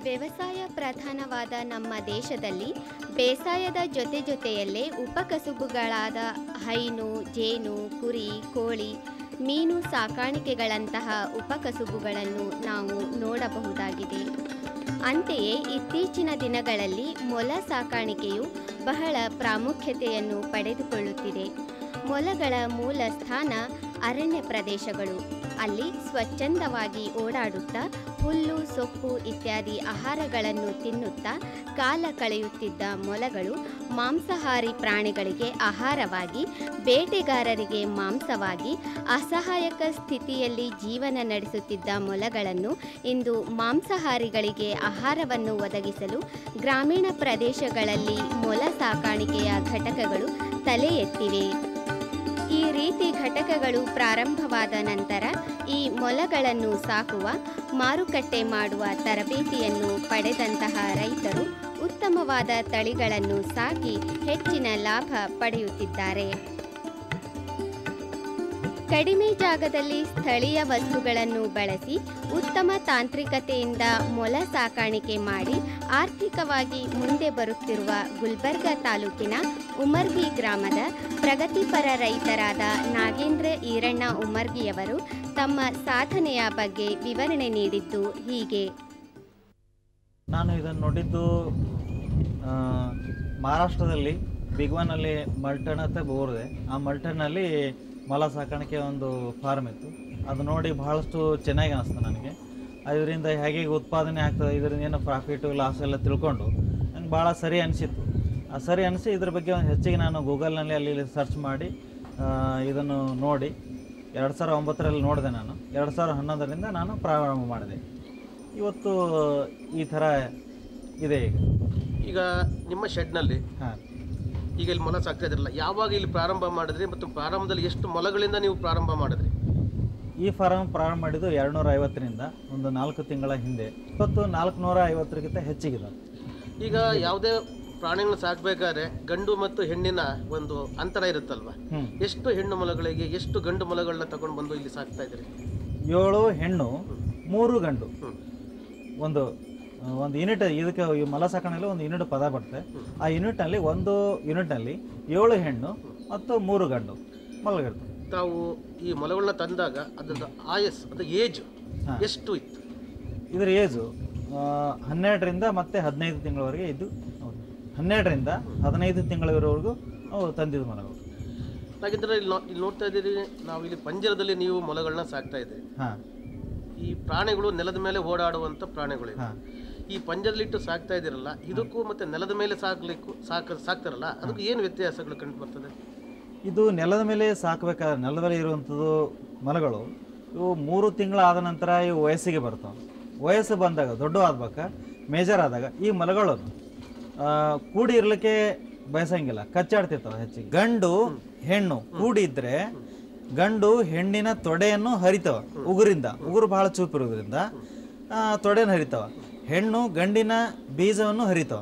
ವ್ಯವಸಾಯ ಪ್ರಧಾನವಾದ ನಮ್ಮ ದೇಶದಲ್ಲಿ ಬೇಸಾಯದ ಜೊತೆ ಜೊತೆಯಲ್ಲೇ ಉಪಕಸುಬುಗಳಾದ ಹೈನು ಜೇನು ಕುರಿ ಕೋಳಿ ಮೀನು ಸಾಕಾಣಿಕೆಗಳಂತಹ ಉಪಕಸುಬುಗಳನ್ನು ನಾವು ನೋಡಬಹುದಾಗಿದೆ ಅಂತೆಯೇ ಇತ್ತೀಚಿನ ದಿನಗಳಲ್ಲಿ ಮೊಲ ಸಾಕಾಣಿಕೆಯು ಬಹಳ ಪ್ರಾಮುಖ್ಯತೆಯನ್ನು ಪಡೆದುಕೊಳ್ಳುತ್ತಿದೆ ಮೊಲಗಳ ಮೂಲ ಸ್ಥಾನ ಅರಣ್ಯ ಪ್ರದೇಶಗಳು ಅಲ್ಲಿ ಸ್ವಚ್ಛಂದವಾಗಿ ಓಡಾಡುತ್ತಾ ಹುಲ್ಲು ಸೊಪ್ಪು ಇತ್ಯಾದಿ ಆಹಾರಗಳನ್ನು ತಿನ್ನುತ್ತಾ ಕಾಲ ಕಳೆಯುತ್ತಿದ್ದ ಮೊಲಗಳು ಮಾಂಸಾಹಾರಿ ಪ್ರಾಣಿಗಳಿಗೆ ಆಹಾರವಾಗಿ ಬೇಟೆಗಾರರಿಗೆ ಮಾಂಸವಾಗಿ ಅಸಹಾಯಕ ಸ್ಥಿತಿಯಲ್ಲಿ ಜೀವನ ನಡೆಸುತ್ತಿದ್ದ ಮೊಲಗಳನ್ನು ಇಂದು ಮಾಂಸಾಹಾರಿಗಳಿಗೆ ಆಹಾರವನ್ನು ಒದಗಿಸಲು ಗ್ರಾಮೀಣ ಪ್ರದೇಶಗಳಲ್ಲಿ ಮೊಲ ಸಾಕಾಣಿಕೆಯ ಘಟಕಗಳು ತಲೆ ಎತ್ತಿವೆ ಈ ರೀತಿ ಘಟಕಗಳು ಪ್ರಾರಂಭವಾದ ನಂತರ ಈ ಮೊಲಗಳನ್ನು ಸಾಕುವ ಮಾರುಕಟ್ಟೆ ಮಾಡುವ ತರಬೇತಿಯನ್ನು ಪಡೆದಂತಹ ರೈತರು ಉತ್ತಮವಾದ ತಳಿಗಳನ್ನು ಸಾಕಿ ಹೆಚ್ಚಿನ ಲಾಭ ಪಡೆಯುತ್ತಿದ್ದಾರೆ ಕಡಿಮೆ ಜಾಗದಲ್ಲಿ ಸ್ಥಳೀಯ ವಸ್ತುಗಳನ್ನು ಬಳಸಿ ಉತ್ತಮ ತಾಂತ್ರಿಕತೆಯಿಂದ ಮೊಲ ಸಾಕಾಣಿಕೆ ಮಾಡಿ ಆರ್ಥಿಕವಾಗಿ ಮುಂದೆ ಬರುತ್ತಿರುವ ಗುಲ್ಬರ್ಗ ತಾಲೂಕಿನ ಉಮರ್ಗಿ ಗ್ರಾಮದ ಪ್ರಗತಿಪರ ರೈತರಾದ ನಾಗೇಂದ್ರ ಈರಣ್ಣ ಉಮರ್ಗಿಯವರು ತಮ್ಮ ಸಾಧನೆಯ ಬಗ್ಗೆ ವಿವರಣೆ ನೀಡಿದ್ದು ಹೀಗೆ ನಾನು ಇದನ್ನು ನೋಡಿದ್ದು ಆ, ಮಹಾರಾಷ್ಟ್ರದಲ್ಲಿ ಬಿಗ್ವಾನಲ್ಲಿ ಮಲ್ಟನ್ ಅಂತ ಊರಿದೆ ಆ ಮಲ್ಟನ್ನಲ್ಲಿ ಮೊಲ ಸಾಕಾಣಿಕೆ ಒಂದು ಫಾರ್ಮ್ ಇತ್ತು ಅದು ನೋಡಿ ಬಹಳಷ್ಟು ಚೆನ್ನಾಗಿ ಅನಿಸ್ತು ನನಗೆ ಅದರಿಂದ ಹೇಗೆ ಉತ್ಪಾದನೆ ಆಗ್ತದೆ ಇದರಿಂದ ಏನೋ ಪ್ರಾಫಿಟು ಲಾಸ್ ಎಲ್ಲ ತಿಳ್ಕೊಂಡು ನಂಗೆ ಭಾಳ ಸರಿ ಅನಿಸಿತ್ತು ಆ ಸರಿ ಅನಿಸಿ ಇದ್ರ ಬಗ್ಗೆ ಒಂದು ಹೆಚ್ಚಿಗೆ ನಾನು ಗೂಗಲ್ನಲ್ಲಿ ಅಲ್ಲಿ ಇಲ್ಲಿ ಸರ್ಚ್ ಮಾಡಿ ಆ, ಇದನ್ನು ನೋಡಿ ಎರಡು ಸಾವಿರ ಒಂಬತ್ತರಲ್ಲಿ ನೋಡಿದೆ ನಾನು ಎರಡು ಸಾವಿರ ಹನ್ನೊಂದರಿಂದ ನಾನು ಪ್ರಾರಂಭ ಮಾಡಿದೆ ಇವತ್ತು ಈ ಥರ ಇದೆ ಈಗ ಈಗ ನಿಮ್ಮ ಶೆಡ್ನಲ್ಲಿ ಹಾಂ ಈಗ ಇಲ್ಲಿ ಮೊಲ ಸಾಕ್ತಾ ಇದ್ರಲ್ಲ ಯಾವಾಗ ಇಲ್ಲಿ ಪ್ರಾರಂಭ ಮಾಡಿದ್ರಿ ಮತ್ತು ಪ್ರಾರಂಭದಲ್ಲಿ ಎಷ್ಟು ಮೊಲಗಳಿಂದ ನೀವು ಪ್ರಾರಂಭ ಮಾಡಿದ್ರಿ ಈ ಫಾರಮ್ ಪ್ರಾರಂಭ ಮಾಡಿದ್ದು ಎರಡುನೂರ ಐವತ್ತರಿಂದ ಒಂದು ನಾಲ್ಕು ತಿಂಗಳ ಹಿಂದೆ ಇವತ್ತು ನಾಲ್ಕುನೂರ ಐವತ್ತರಿಗಿಂತ ಹೆಚ್ಚಿಗಿದೆ ಈಗ ಯಾವುದೇ ಪ್ರಾಣಿಗಳನ್ನ ಸಾಕಬೇಕಾದ್ರೆ ಗಂಡು ಮತ್ತು ಹೆಣ್ಣಿನ ಒಂದು ಅಂತರ ಇರುತ್ತಲ್ವ ಹ್ಞೂ ಎಷ್ಟು ಹೆಣ್ಣು ಮೊಲಗಳಿಗೆ ಎಷ್ಟು ಗಂಡು ಮೊಲಗಳನ್ನ ತಗೊಂಡು ಬಂದು ಇಲ್ಲಿ ಸಾಕ್ತಾ ಇದ್ರಿ ಏಳು ಹೆಣ್ಣು ಮೂರು ಗಂಡು ಹ್ಮ್. ಒಂದು ಆ, ಒಂದು ಯೂನಿಟ್ ಇದಕ್ಕೆ ಈ ಮಲ ಸಾಕಣೆಯಲ್ಲಿ ಒಂದು ಯೂನಿಟ್ ಪದ ಬರುತ್ತೆ ಆ ಯೂನಿಟ್ನಲ್ಲಿ ಒಂದು ಯೂನಿಟ್ನಲ್ಲಿ ಏಳು ಹೆಣ್ಣು ಮತ್ತು ಮೂರು ಗಂಡು ಮಲಗಿರ್ತವೆ ತಾವು ಈ ಮೊಲಗಳನ್ನ ತಂದಾಗ ಅದರ ಆಯಸ್ ಅದು ಏಜ್ ಹಾ. ಎಷ್ಟು ಇತ್ತು ಇದರ ಏಜು ಹನ್ನೆರಡರಿಂದ ಮತ್ತೆ ಹದಿನೈದು ತಿಂಗಳವರೆಗೆ ಇದ್ದು ಹೌದು ಹನ್ನೆರಡರಿಂದ ಹದಿನೈದು ತಿಂಗಳವರೆಗೂ ನಾವು ತಂದಿದ್ದು ಮಲಗಳು ಹಾಗಿದ್ರೆ ಇಲ್ಲಿ ನೋ- ಇಲ್ಲಿ ನೋಡ್ತಾ ಇದ್ದೀರಿ ನಾವು ಇಲ್ಲಿ ಪಂಜರದಲ್ಲಿ ನೀವು ಮೊಲಗಳನ್ನ ಸಾಕ್ತಾ ಇದ್ದೀರಿ ಹಾಂ ಈ ಪ್ರಾಣಿಗಳು ನೆಲದ ಮೇಲೆ ಓಡಾಡುವಂಥ ಪ್ರಾಣಿಗಳು ಇವು. ಹಾಂ ಈ ಪಂಜರದಲ್ಲಿಟ್ಟು ಸಾಕ್ತಾ ಇದ್ದೀರಲ್ಲ ಇದಕ್ಕೂ ಮತ್ತೆ ನೆಲದ ಮೇಲೆ ಸಾಕ್ಲಿಕ್ಕೂ ಸಾಕ ಸಾಕ್ತಾರಲ್ಲ ಅದಕ್ಕೆ ಏನು ವ್ಯತ್ಯಾಸಗಳು ಕಂಡು ಬರ್ತದೆ ಇದು ನೆಲದ ಮೇಲೆ ಸಾಕಬೇಕಾದ್ರೆ ನೆಲದ ಮೇಲೆ ಇರುವಂಥದ್ದು ಮಲಗಳು ಇವು ಮೂರು ತಿಂಗಳಾದ ನಂತರ ಇವು ವಯಸ್ಸಿಗೆ ಬರ್ತಾವೆ ವಯಸ್ಸು ಬಂದಾಗ ದೊಡ್ಡ ಆದ್ಬೇಕಾ ಮೇಜರ್ ಆದಾಗ ಈ ಮಲಗಳು ಆ, ಕೂಡಿ ಇರ್ಲಿಕ್ಕೆ ಬಯಸಂಗಿಲ್ಲ ಕಚ್ಚಾಡ್ತಿರ್ತಾವೆ ಹೆಚ್ಚಿಗೆ ಗಂಡು ಹೆಣ್ಣು ಕೂಡಿ ಇದ್ರೆ ಗಂಡು ಹೆಣ್ಣಿನ ತೊಡೆಯನ್ನು ಹರಿತವ ಉಗುರಿಂದ ಉಗುರು ಬಹಳ ಚೂಪಿರೋದ್ರಿಂದ ಆ, ತೊಡೆಯನ್ನು ಹರಿತವ ಹೆಣ್ಣು ಗಂಡಿನ ಬೀಜವನ್ನು ಹರಿತವ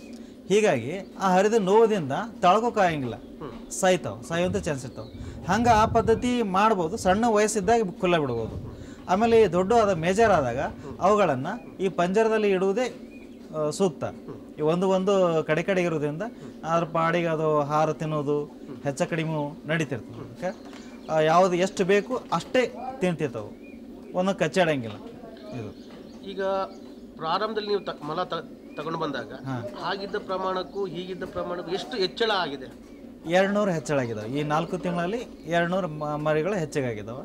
ಹೀಗಾಗಿ ಆ ಹರಿದ ನೋವದಿಂದ ತಳ್ಕೊಕ್ಕಾಗಂಗಿಲ್ಲ ಸಾಯ್ತಾವ ಸಾಯುವಂಥ ಚಾನ್ಸ್ ಇರ್ತಾವ ಹಂಗೆ ಆ ಪದ್ಧತಿ ಮಾಡ್ಬೋದು ಸಣ್ಣ ವಯಸ್ಸಿದ್ದಾಗ ಖುಲ್ಲ ಬಿಡ್ಬೋದು ಆಮೇಲೆ ಈ ದೊಡ್ಡ ಆದ ಮೇಜರ್ ಆದಾಗ ಅವುಗಳನ್ನು ಈ ಪಂಜರದಲ್ಲಿ ಇಡುವುದೇ ಆ, ಸೂಕ್ತ ಈ ಒಂದು ಒಂದು ಕಡೆ ಕಡೆ ಇರೋದ್ರಿಂದ ಅದ್ರ ಪಾಡಿಗೆ ಅದು ಆಹಾರ ತಿನ್ನೋದು ಹೆಚ್ಚ ಕಡಿಮೆ ನಡೀತಿರ್ತದೆ ಅದಕ್ಕೆ ಆ, ಯಾವುದು ಎಷ್ಟು ಬೇಕು ಅಷ್ಟೇ ತಿಂತಿರ್ತಾವೆ ಒಂದು ಕಚ್ಚಾಡಂಗಿಲ್ಲ ಇದು ಈಗ ಪ್ರಾರಂಭದಲ್ಲಿ ನೀವು ತ ಮೊಲ ತ ತಗೊಂಡು ಬಂದಾಗ ಹಾಂ ಆಗಿದ್ದ ಪ್ರಮಾಣಕ್ಕೂ ಈಗಿದ್ದ ಪ್ರಮಾಣಕ್ಕೂ ಎಷ್ಟು ಹೆಚ್ಚಳ ಆಗಿದೆ ಎರಡುನೂರು ಹೆಚ್ಚಳಾಗಿದ್ದಾವೆ ಈ ನಾಲ್ಕು ತಿಂಗಳಲ್ಲಿ ಎರಡುನೂರು ಮರಿಗಳು ಹೆಚ್ಚಿಗಾಗಿದ್ದಾವೆ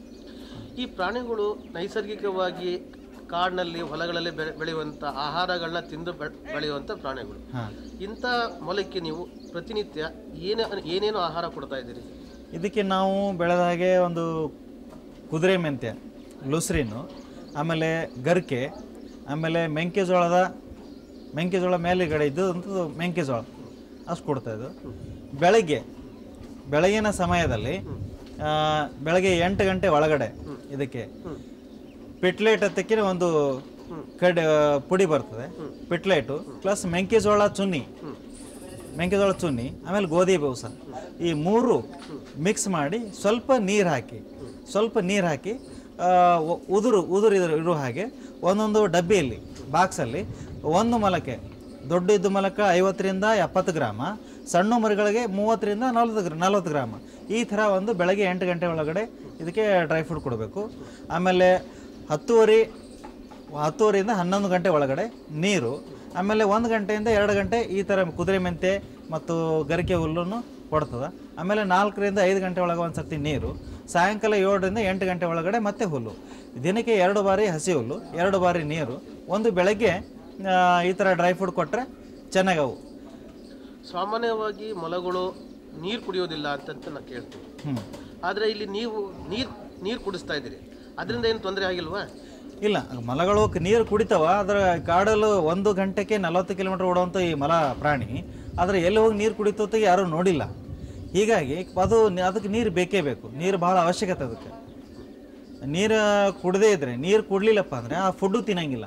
ಈ ಪ್ರಾಣಿಗಳು ನೈಸರ್ಗಿಕವಾಗಿ ಕಾಡಿನಲ್ಲಿ ಹೊಲಗಳಲ್ಲಿ ಬೆಳೆ ಬೆಳೆಯುವಂಥ ಆಹಾರಗಳನ್ನ ತಿಂದು ಬೆ- ಬೆಳೆಯುವಂಥ ಪ್ರಾಣಿಗಳು ಹಾಂ ಇಂಥ ಮೊಲಕ್ಕೆ ನೀವು ಪ್ರತಿನಿತ್ಯ ಏನೇ ಏನೇನು ಆಹಾರ ಕೊಡ್ತಾ ಇದ್ದೀರಿ ಇದಕ್ಕೆ ನಾವು ಬೆಳೆದ ಹಾಗೆ ಒಂದು ಕುದುರೆ ಮೆಂತ್ಯ ಲುಸ್ರಿನು ಆಮೇಲೆ ಗರ್ಕೆ ಆಮೇಲೆ ಮೆಂಕೆಜೋಳದ ಮೆಂಕೆಜೋಳ ಮೇಲುಗಡೆ ಇದ್ದು ಅಂಥದ್ದು ಮೆಂಕೆಜೋಳ ಅಷ್ಟು ಕೊಡ್ತಾ ಇದ್ದು ಬೆಳಗ್ಗೆ ಬೆಳಗಿನ ಸಮಯದಲ್ಲಿ ಆ, ಬೆಳಗ್ಗೆ ಎಂಟು ಗಂಟೆ ಒಳಗಡೆ ಇದಕ್ಕೆ ಪಿಟ್ಲೇಟ್ ಹತ್ತಕ್ಕೆ ಒಂದು ಕಡೆ ಪುಡಿ ಬರ್ತದೆ ಪಿಟ್ಲೇಟು ಪ್ಲಸ್ ಮೆಂಕೆಜೋಳ ಚುನ್ನಿ ಮೆಂಕೆಜೋಳ ಚುನ್ನಿ ಆಮೇಲೆ ಗೋಧಿ ಬೂಸ ಈ ಮೂರು ಮಿಕ್ಸ್ ಮಾಡಿ ಸ್ವಲ್ಪ ನೀರು ಹಾಕಿ ಸ್ವಲ್ಪ ನೀರು ಹಾಕಿ ಆ, ಒ- ಉದುರು ಉದುರು ಇದ್ರ- ಇರೋ ಹಾಗೆ ಒಂದೊಂದು ಡಬ್ಬಿಯಲ್ಲಿ ಬಾಕ್ಸಲ್ಲಿ ಒಂದು ಮೊಲಕ್ಕೆ ದೊಡ್ಡ ಇದ್ದು ಮೊಲಕ ಐವತ್ತರಿಂದ ಎಪ್ಪತ್ತು ಗ್ರಾಮ ಸಣ್ಣ ಮರಿಗಳಿಗೆ ಮೂವತ್ತರಿಂದ ನಲ್ವತ್ತು ಗ್ರಾ ನಲ್ವತ್ತು ಗ್ರಾಮ ಈ ಥರ ಒಂದು ಬೆಳಗ್ಗೆ ಎಂಟು ಗಂಟೆ ಒಳಗಡೆ ಇದಕ್ಕೆ ಡ್ರೈ ಫ್ರೂಟ್ ಕೊಡಬೇಕು ಆಮೇಲೆ ಹತ್ತುವರೆ ಹತ್ತುವರೆಯಿಂದ ಹನ್ನೊಂದು ಗಂಟೆ ಒಳಗಡೆ ನೀರು ಆಮೇಲೆ ಒಂದು ಗಂಟೆಯಿಂದ ಎರಡು ಗಂಟೆ ಈ ಥರ ಕುದುರೆ ಮೆಂತೆ ಮತ್ತು ಗರಿಕೆ ಹುಲ್ಲನ್ನು ಕೊಡ್ತದೆ ಆಮೇಲೆ ನಾಲ್ಕರಿಂದ ಐದು ಗಂಟೆ ಒಳಗೆ ಒಂದು ಸರ್ತಿ ನೀರು ಸಾಯಂಕಾಲ ಏಳರಿಂದ ಎಂಟು ಗಂಟೆ ಒಳಗಡೆ ಮತ್ತೆ ಹುಲ್ಲು ದಿನಕ್ಕೆ ಎರಡು ಬಾರಿ ಹಸಿ ಹುಲ್ಲು ಎರಡು ಬಾರಿ ನೀರು ಒಂದು ಬೆಳಗ್ಗೆ ಆ, ಈ ಥರ ಡ್ರೈ ಫ್ರೂಟ್ ಕೊಟ್ಟರೆ ಚೆನ್ನಾಗವು ಸಾಮಾನ್ಯವಾಗಿ ಮೊಲಗಳು ನೀರು ಕುಡಿಯೋದಿಲ್ಲ ಅಂತಂತ ನಾನು ಕೇಳ್ತೀನಿ ಹ್ಞೂ ಆದರೆ ಇಲ್ಲಿ ನೀವು ನೀರು ನೀರು ಕುಡಿಸ್ತಾ ಇದ್ದೀರಿ ಅದರಿಂದ ಏನು ತೊಂದರೆ ಆಗಿಲ್ವಾ ಇಲ್ಲ ಮಲಗಳು ಕ- ನೀರು ಕುಡಿತಾವ ಅದರ ಕಾಡಲು ಒಂದು ಗಂಟೆಗೆ ನಲವತ್ತು ಕಿಲೋಮೀಟರ್ ಓಡುವಂಥ ಈ ಮಲ ಪ್ರಾಣಿ ಆದರೆ ಎಲ್ಲಿ ಹೋಗಿ ನೀರು ಕುಡಿತೋತ ಯಾರೂ ನೋಡಿಲ್ಲ ಹೀಗಾಗಿ ಅದು ನಿ- ಅದಕ್ಕೆ ನೀರು ಬೇಕೇ ಬೇಕು ನೀರು ಭಾಳ ಅವಶ್ಯಕತೆ ಅದಕ್ಕೆ ನೀರು ಕುಡದೇ ಇದ್ರೆ ನೀರು ಕುಡಲಿಲ್ಲಪ್ಪ ಅಂದರೆ ಆ ಫುಡ್ಡು ತಿನ್ನಂಗಿಲ್ಲ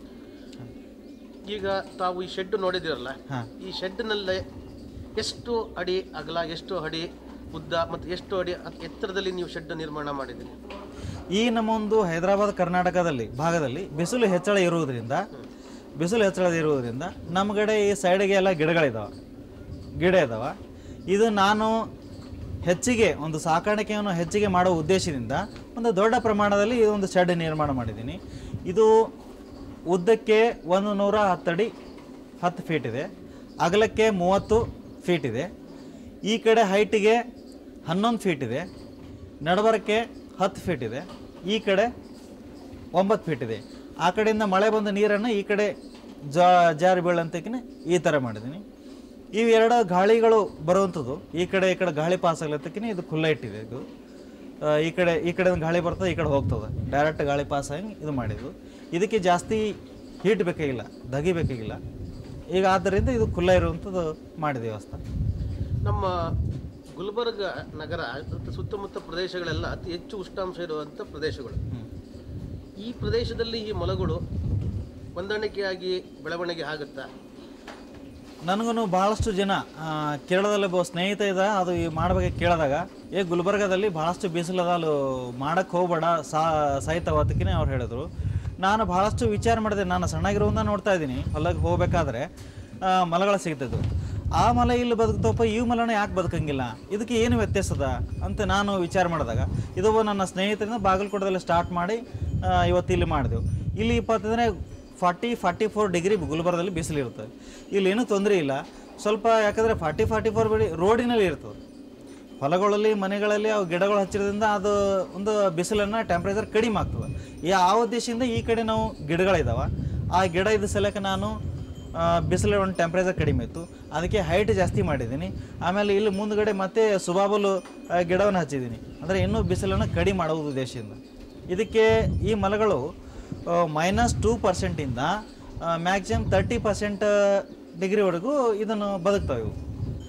ಈಗ ತಾವು ಈ ಶೆಡ್ ನೋಡಿದಿರಲ್ಲ ಹಾಂ ಈ ಶೆಡ್ನಲ್ಲೇ ಎಷ್ಟು ಅಡಿ ಅಗಲ ಎಷ್ಟು ಅಡಿ ಉದ್ದ ಮತ್ತು ಎಷ್ಟು ಅಡಿ ಅತ್- ಎತ್ತರದಲ್ಲಿ ನೀವು ಶೆಡ್ ನಿರ್ಮಾಣ ಮಾಡಿದ್ದೀರಿ ಈ ನಮ್ಮೊಂದು ಹೈದರಾಬಾದ್ ಕರ್ನಾಟಕದಲ್ಲಿ ಭಾಗದಲ್ಲಿ ಬಿಸಿಲು ಹೆಚ್ಚಳ ಇರುವುದರಿಂದ ಬಿಸಿಲು ಹೆಚ್ಚಳ ಇರುವುದರಿಂದ ನಮ್ಮ ಕಡೆ ಈ ಸೈಡಿಗೆ ಎಲ್ಲ ಗಿಡಗಳಿದಾವೆ ಗಿಡ ಇದಾವೆ ಇದು ನಾನು ಹೆಚ್ಚಿಗೆ ಒಂದು ಸಾಕಾಣಿಕೆಯನ್ನು ಹೆಚ್ಚಿಗೆ ಮಾಡೋ ಉದ್ದೇಶದಿಂದ ಒಂದು ದೊಡ್ಡ ಪ್ರಮಾಣದಲ್ಲಿ ಇದೊಂದು ಶೆಡ್ ನಿರ್ಮಾಣ ಮಾಡಿದ್ದೀನಿ ಇದು ಉದ್ದಕ್ಕೆ ಒಂದು ನೂರ ಹತ್ತಡಿ ಹತ್ತು ಫೀಟ್ ಇದೆ ಅಗಲಕ್ಕೆ ಮೂವತ್ತು ಫೀಟ್ ಇದೆ ಈ ಕಡೆ ಹೈಟಿಗೆ ಹನ್ನೊಂದು ಫೀಟ್ ಇದೆ ನಡಬರಕ್ಕೆ ಹತ್ತು ಫೀಟ್ ಇದೆ ಈ ಕಡೆ ಒಂಬತ್ತು ಫೀಟ್ ಇದೆ ಆ ಕಡೆಯಿಂದ ಮಳೆ ಬಂದ ನೀರನ್ನು ಈ ಕಡೆ ಜಾ ಜಾರಿ ಬೀಳಂತಕ್ಕೆ ಈ ಥರ ಮಾಡಿದ್ದೀನಿ ಇವು ಎರಡು ಗಾಳಿಗಳು ಬರುವಂಥದ್ದು ಈ ಕಡೆ ಈ ಕಡೆ ಗಾಳಿ ಪಾಸ್ ಆಗ್ಲತ್ತಕ್ಕೆ ಇದು ಖುಲ್ಲ ಇಟ್ಟಿದೆ ಇದು ಆ, ಈ ಕಡೆ ಈ ಕಡೆ ಗಾಳಿ ಬರ್ತದೆ ಈ ಕಡೆ ಹೋಗ್ತದೆ ಡೈರೆಕ್ಟ್ ಗಾಳಿ ಪಾಸ್ ಆಗಿ ಇದು ಮಾಡಿದ್ದು ಇದಕ್ಕೆ ಜಾಸ್ತಿ ಹೀಟ್ ಬೇಕಾಗಿಲ್ಲ ದಗಿ ಬೇಕಾಗಿಲ್ಲ ಈಗ ಆದ್ದರಿಂದ ಇದು ಖುಲ್ಲ ಇರುವಂಥದ್ದು ಮಾಡಿದೆ ವ್ಯವಸ್ಥೆ ನಮ್ಮ ಗುಲ್ಬರ್ಗ ನಗರ ಮತ್ತು ಸುತ್ತಮುತ್ತ ಪ್ರದೇಶಗಳೆಲ್ಲ ಅತಿ ಹೆಚ್ಚು ಉಷ್ಣಾಂಶ ಇರುವಂಥ ಪ್ರದೇಶಗಳು ಈ ಪ್ರದೇಶದಲ್ಲಿ ಈ ಮೊಲಗಳು ಹೊಂದಾಣಿಕೆಯಾಗಿ ಬೆಳವಣಿಗೆ ಆಗುತ್ತಾ ನನಗೂ ಭಾಳಷ್ಟು ಜನ ಆ, ಕೇರಳದಲ್ಲಿ ಒಬ್ಬ ಸ್ನೇಹಿತ ಇದ್ದ ಅದು ಈ ಮಾಡ್ಬೇಕು ಕೇಳಿದಾಗ ಏ ಗುಲ್ಬರ್ಗದಲ್ಲಿ ಭಾಳಷ್ಟು ಬಿಸಿಲದ ಅಲ್ಲಿ ಮಾಡಕ್ಕೆ ಹೋಗ್ಬೇಡ ಸಾ ಸಾಯ್ತಾವ ಅದಕ್ಕೆ ಅವ್ರು ಹೇಳಿದ್ರು ನಾನು ಭಾಳಷ್ಟು ವಿಚಾರ ಮಾಡಿದೆ ನಾನು ಸಣ್ಣಗಿರೋದನ್ನ ನೋಡ್ತಾ ಇದ್ದೀನಿ ಹೊಲಕ್ಕೆ ಹೋಗ್ಬೇಕಾದ್ರೆ ಆ, ಮಲಗಳು ಸಿಗ್ತಿದ್ವು ಆ ಮಲ ಇಲ್ಲಿ ಬದುಕ್ತಪ್ಪ ಈ ಮಲನ ಯಾಕೆ ಬದುಕಂಗಿಲ್ಲ ಇದಕ್ಕೆ ಏನು ವ್ಯತ್ಯಾಸ ಅದ ಅಂತ ನಾನು ವಿಚಾರ ಮಾಡಿದಾಗ ಇದೊಬ್ಬ ನನ್ನ ಸ್ನೇಹಿತರಿಂದ ಬಾಗಲಕೋಟದಲ್ಲಿ ಸ್ಟಾರ್ಟ್ ಮಾಡಿ ಆ, ಇವತ್ತು ಇಲ್ಲಿ ಮಾಡಿದೆವು ಇಲ್ಲಿ ಇಪ್ಪತ್ತಂದರೆ ಫಾರ್ಟಿ ಫಾರ್ಟಿ ಫೋರ್ ಡಿಗ್ರಿ ಗುಲ್ಬರ್ಗದಲ್ಲಿ ಬಿಸಿಲು ಇರ್ತದೆ ಇಲ್ಲಿ ಏನೂ ತೊಂದರೆ ಇಲ್ಲ ಸ್ವಲ್ಪ ಯಾಕಂದರೆ ಫಾರ್ಟಿ ಫಾರ್ಟಿ ಫೋರ್ ಬಿಡಿ ರೋಡಿನಲ್ಲಿ ಇರ್ತದೆ ಹೊಲಗಳಲ್ಲಿ ಮನೆಗಳಲ್ಲಿ ಅವು ಗಿಡಗಳು ಹಚ್ಚಿರೋದ್ರಿಂದ ಅದು ಒಂದು ಬಿಸಿಲನ್ನು ಟೆಂಪ್ರೇಚರ್ ಕಡಿಮೆ ಆಗ್ತದೆ ಈ ಆ ಉದ್ದೇಶದಿಂದ ಈ ಕಡೆ ನಾವು ಗಿಡಗಳಿದಾವೆ ಆ ಗಿಡ ಇದ್ದ ಸಲಕ್ಕೆ ನಾನು ಆ, ಬಿಸಿಲಿನ ಒಂದು ಟೆಂಪ್ರೇಚರ್ ಕಡಿಮೆ ಇತ್ತು ಅದಕ್ಕೆ ಹೈಟ್ ಜಾಸ್ತಿ ಮಾಡಿದ್ದೀನಿ ಆಮೇಲೆ ಇಲ್ಲಿ ಮುಂದ್ಗಡೆ ಮತ್ತೆ ಸುಬಾಬಲು ಆ, ಗಿಡವನ್ನು ಹಚ್ಚಿದ್ದೀನಿ ಅಂದರೆ ಇನ್ನೂ ಬಿಸಿಲನ್ನು ಕಡಿಮೆ ಮಾಡುವುದು ಉದ್ದೇಶದಿಂದ ಇದಕ್ಕೆ ಈ ಮಲಗಳು ಮೈನಸ್ ಟೂ ಪರ್ಸೆಂಟಿಂದ ಮ್ಯಾಕ್ಸಿಮಮ್ ತರ್ಟಿ ಪರ್ಸೆಂಟ್ ಡಿಗ್ರಿವರೆಗೂ ಇದನ್ನು ಬದುಕ್ತವೆ ಇವು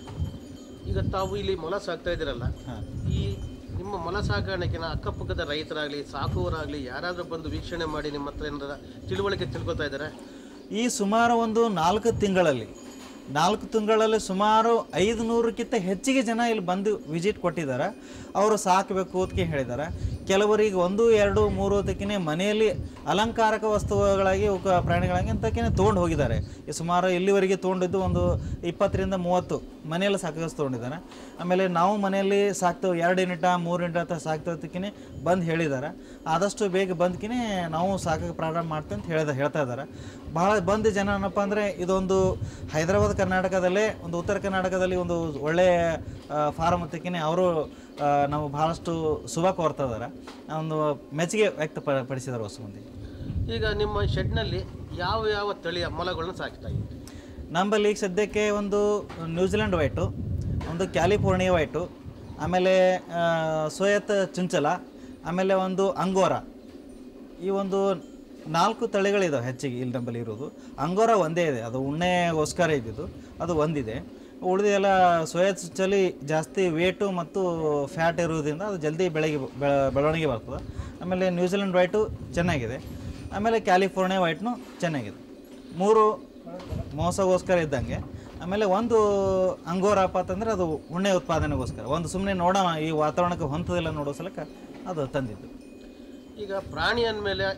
ಈಗ ತಾವು ಇಲ್ಲಿ ಮೊಲ ಸಾಕ್ತಾ ಇದ್ದೀರಲ್ಲ ಹಾಂ ಈ ನಿಮ್ಮ ಮೊಲ ಸಾಕಾಣಿಕೆನ ಅಕ್ಕಪಕ್ಕದ ರೈತರಾಗಲಿ ಸಾಕುವರಾಗಲಿ ಯಾರಾದರೂ ಬಂದು ವೀಕ್ಷಣೆ ಮಾಡಿ ನಿಮ್ಮ ಹತ್ರ ಏನಾರ ತಿಳುವಳಿಕೆ ತಿಳ್ಕೊತಾ ಇದ್ದಾರೆ ಈ ಸುಮಾರು ಒಂದು ನಾಲ್ಕು ತಿಂಗಳಲ್ಲಿ ನಾಲ್ಕು ತಿಂಗಳಲ್ಲಿ ಸುಮಾರು ಐದು ನೂರಕ್ಕಿಂತ ಹೆಚ್ಚಿಗೆ ಜನ ಇಲ್ಲಿ ಬಂದು ವಿಸಿಟ್ ಕೊಟ್ಟಿದ್ದಾರೆ ಅವರು ಸಾಕಬೇಕು ಅದಕ್ಕೆ ಹೇಳಿದ್ದಾರೆ ಕೆಲವರಿಗೆ ಒಂದು ಎರಡು ಮೂರು ಅದಕ್ಕೆ ಮನೆಯಲ್ಲಿ ಅಲಂಕಾರಕ ವಸ್ತುಗಳಾಗಿ ಅವಕ್ಕೆ ಪ್ರಾಣಿಗಳಾಗಿ ಅಂತಕ್ಕೆ ತೊಗೊಂಡು ಹೋಗಿದ್ದಾರೆ ಈ ಸುಮಾರು ಇಲ್ಲಿವರೆಗೆ ತೊಗೊಂಡಿದ್ದು ಒಂದು ಇಪ್ಪತ್ತರಿಂದ ಮೂವತ್ತು ಮನೆಯಲ್ಲಿ ಸಾಕಷ್ಟು ತೊಗೊಂಡಿದ್ದಾರೆ ಆಮೇಲೆ ನಾವು ಮನೆಯಲ್ಲಿ ಸಾಕ್ತೇವೆ ಎರಡು ಯೂನಿಟ ಮೂರು ಯೂನಿಟ್ ಅಂತ ಸಾಕ್ತೇವತ್ತಕ್ಕೆ ಬಂದು ಹೇಳಿದ್ದಾರೆ ಆದಷ್ಟು ಬೇಗ ಬಂದ್ಕಿನೇ ನಾವು ಸಾಕಕ್ಕೆ ಪ್ರಾರಂಭ ಮಾಡ್ತೇವೆ ಅಂತ ಹೇಳ್ದ ಹೇಳ್ತಾ ಇದ್ದಾರೆ ಭಾಳ ಬಂದ ಜನ ಏನಪ್ಪ ಅಂದರೆ ಇದೊಂದು ಹೈದರಾಬಾದ್ ಕರ್ನಾಟಕದಲ್ಲೇ ಒಂದು ಉತ್ತರ ಕರ್ನಾಟಕದಲ್ಲಿ ಒಂದು ಒಳ್ಳೆಯ ಫಾರಮ್ ಅಂತಕ್ಕೇ ಅವರು ನಾವು ಭಾಳಷ್ಟು ಶುಭ ಕೋರ್ತಾ ಇದ್ದಾರೆ ಒಂದು ಮೆಚ್ಚುಗೆ ವ್ಯಕ್ತಪಡಿಸಿದ್ದಾರೆ ಹೊಸ ಮಂದಿ ಈಗ ನಿಮ್ಮ ಶೆಡ್ನಲ್ಲಿ ಯಾವ ಯಾವ ತಳಿಯ ಮೊಲಗಳನ್ನ ಸಾಕ್ತಾ ಇದ್ದೀರಿ ನಮ್ಮಲ್ಲಿ ಈಗ ಸದ್ಯಕ್ಕೆ ಒಂದು ನ್ಯೂಜಿಲೆಂಡ್ ವೈಟು ಒಂದು ಕ್ಯಾಲಿಫೋರ್ನಿಯಾ ವೈಟು ಆಮೇಲೆ ಆ, ಸೋಯತ್ ಚುಂಚಲ ಆಮೇಲೆ ಒಂದು ಅಂಗೋರ ಈ ಒಂದು ನಾಲ್ಕು ತಳಿಗಳಿದಾವೆ ಹೆಚ್ಚಿಗೆ ಇಲ್ಲಿ ನಮ್ಮಲ್ಲಿ ಇರೋದು ಅಂಗೋರ ಒಂದೇ ಇದೆ ಅದು ಉಣ್ಣೆಗೋಸ್ಕರ ಇದ್ದಿದ್ದು ಅದು ಒಂದಿದೆ ಉಳಿದೆಲ್ಲ ಸೋಯಾ ಚುಂಚಲಿ ಜಾಸ್ತಿ ವೇಟು ಮತ್ತು ಫ್ಯಾಟ್ ಇರೋದ್ರಿಂದ ಅದು ಜಲ್ದಿ ಬೆಳಗ್ಗೆ ಬೆಳ- ಬೆಳವಣಿಗೆ ಬರ್ತದೆ ಆಮೇಲೆ ನ್ಯೂಜಿಲೆಂಡ್ ವೈಟು ಚೆನ್ನಾಗಿದೆ ಆಮೇಲೆ ಕ್ಯಾಲಿಫೋರ್ನಿಯಾ ವೈಟ್ನು ಚೆನ್ನಾಗಿದೆ ಮೂರು ಮೋಸಗೋಸ್ಕರ ಇದ್ದಂಗೆ ಆಮೇಲೆ ಒಂದು ಅಂಗೋರಪ್ಪ ಅಂತಂದ್ರೆ ಅದು ಉಣ್ಣೆ ಉತ್ಪಾದನೆಗೋಸ್ಕರ ಒಂದು ಸುಮ್ಮನೆ ನೋಡೋಣ ಈ ವಾತಾವರಣಕ್ಕೆ ಹೊಂತದಿಲ್ಲ ನೋಡೋ ಸಲಕ್ಕೆ ಅದು ತಂದಿದ್ದು ಈಗ ಪ್ರಾಣಿ ಅಂದಮೇಲೆ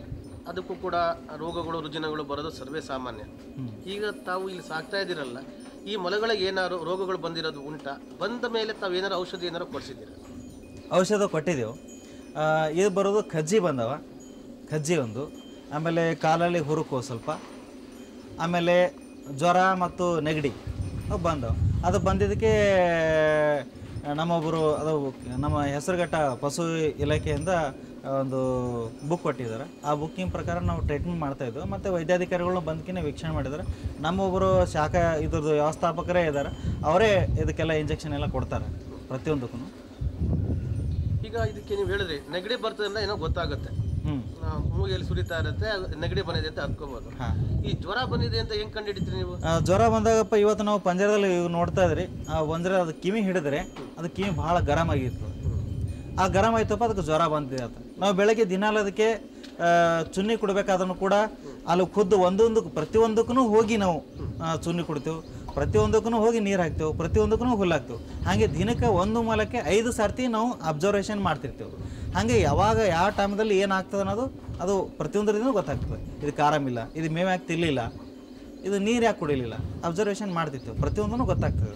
ಅದಕ್ಕೂ ಕೂಡ ರೋಗಗಳು ರುಜಿನಗಳು ಬರೋದು ಸರ್ವೇ ಸಾಮಾನ್ಯ ಈಗ ತಾವು ಇಲ್ಲಿ ಸಾಕ್ತಾ ಇದ್ದೀರಲ್ಲ ಈ ಮೊಲಗಳಿಗೆ ಏನಾದ್ರು ರೋಗಗಳು ಬಂದಿರೋದು ಉಂಟಾ ಬಂದ ಮೇಲೆ ತಾವು ಏನಾರು ಔಷಧಿ ಏನಾರು ಕೊಡಿಸಿದ್ದೀರಾ ಔಷಧ ಕೊಟ್ಟಿದ್ದೆವು ಆ, ಇದು ಬರೋದು ಕಜ್ಜಿ ಬಂದವ ಕಜ್ಜಿ ಒಂದು ಆಮೇಲೆ ಕಾಲಲ್ಲಿ ಹುರುಕು ಸ್ವಲ್ಪ ಆಮೇಲೆ ಜ್ವರ ಮತ್ತು ನೆಗಡಿ ಅವು ಬಂದವು ಅದು ಬಂದಿದ್ದಕ್ಕೆ ನಮ್ಮೊಬ್ಬರು ಅದು ನಮ್ಮ ಹೆಸರುಘಟ್ಟ ಪಶು ಇಲಾಖೆಯಿಂದ ಒಂದು ಬುಕ್ ಕೊಟ್ಟಿದ್ದಾರೆ ಆ ಬುಕ್ಕಿನ ಪ್ರಕಾರ ನಾವು ಟ್ರೀಟ್ಮೆಂಟ್ ಮಾಡ್ತಾ ಇದ್ವು ಮತ್ತು ವೈದ್ಯಾಧಿಕಾರಿಗಳು ಬಂದ್ಕಿನೇ ವೀಕ್ಷಣೆ ಮಾಡಿದ್ದಾರೆ ನಮ್ಮೊಬ್ಬರು ಶಾಖಾ ಇದ್ರದ್ದು ವ್ಯವಸ್ಥಾಪಕರೇ ಇದ್ದಾರೆ ಅವರೇ ಇದಕ್ಕೆಲ್ಲ ಇಂಜೆಕ್ಷನ್ ಎಲ್ಲ ಕೊಡ್ತಾರೆ ಪ್ರತಿಯೊಂದಕ್ಕೂ ಈಗ ಇದಕ್ಕೆ ನೀವು ಹೇಳಿದ್ರಿ ನೆಗಡಿ ಬರ್ತದೆ ಅಂದ್ರೆ ಏನೋ ಗೊತ್ತಾಗುತ್ತೆ ಹ್ಞೂ ಆ, ಮೂಗಿಯಲ್ಲಿ ಸುರಿತಾ ಇರುತ್ತೆ ಅದು ನೆಗಡಿ ಬಂದಿದೆ ಅಂತ ಅನ್ಕೋಬಹುದು ಹಾಂ ಈ ಜ್ವರ ಬಂದಿದೆ ಅಂತ ಹೆಂಗ್ ಕಂಡಿಡಿತೀರಿ ನೀವು ಆ, ಜ್ವರ ಬಂದಾಗಪ್ಪ ಇವತ್ತು ನಾವು ಪಂಜರದಲ್ಲಿ ಇವ್ ನೋಡ್ತಾ ಇದ್ರಿ ಆ ಒಂದ್ರೆ ಅದು ಕಿವಿ ಹಿಡಿದ್ರೆ ಅದು ಕಿವಿ ಭಾಳ ಗರಂ ಆಗಿತ್ತು ಆ ಗರಂ ಆಯ್ತಪ್ಪ ಅದಕ್ಕೆ ಜ್ವರ ಬಂದಿದೆ ಅಂತ ನಾವು ಬೆಳಗ್ಗೆ ದಿನಾಲ ಅದಕ್ಕೆ ಆ, ಚುನ್ನಿ ಕೊಡಬೇಕಾದ್ರೂ ಕೂಡ ಅಲ್ಲಿ ಖುದ್ದು ಒಂದೊಂದು ಪ್ರತಿಯೊಂದಕ್ಕೂ ಹೋಗಿ ನಾವು ಆ, ಚುನ್ನಿ ಕೊಡ್ತೇವೆ ಪ್ರತಿಯೊಂದಕ್ಕೂ ಹೋಗಿ ನೀರು ಹಾಕ್ತೇವೆ ಪ್ರತಿಯೊಂದಕ್ಕೂ ಹುಲ್ಲು ಹಾಕ್ತೇವೆ ಹಾಗೆ ದಿನಕ್ಕೆ ಒಂದು ಮೊಲಕ್ಕೆ ಐದು ಸರ್ತಿ ನಾವು ಅಬ್ಸರ್ವೇಷನ್ ಮಾಡ್ತಿರ್ತೇವೆ ಹಾಗೆ ಯಾವಾಗ ಯಾವ ಟೈಮ್ದಲ್ಲಿ ಏನಾಗ್ತದೆ ಅನ್ನೋದು ಅದು ಪ್ರತಿಯೊಂದರಿಂದ ಗೊತ್ತಾಗ್ತದೆ ಇದಕ್ಕೆ ಆರಾಮಿಲ್ಲ ಇದು ಮೇವು ಯಾಕೆ ತಿನ್ನಲಿಲ್ಲ ಇದು ನೀರು ಯಾಕೆ ಕುಡಿಲಿಲ್ಲ ಅಬ್ಸರ್ವೇಷನ್ ಮಾಡ್ತಿರ್ತೇವೆ ಪ್ರತಿಯೊಂದೂ ಗೊತ್ತಾಗ್ತದೆ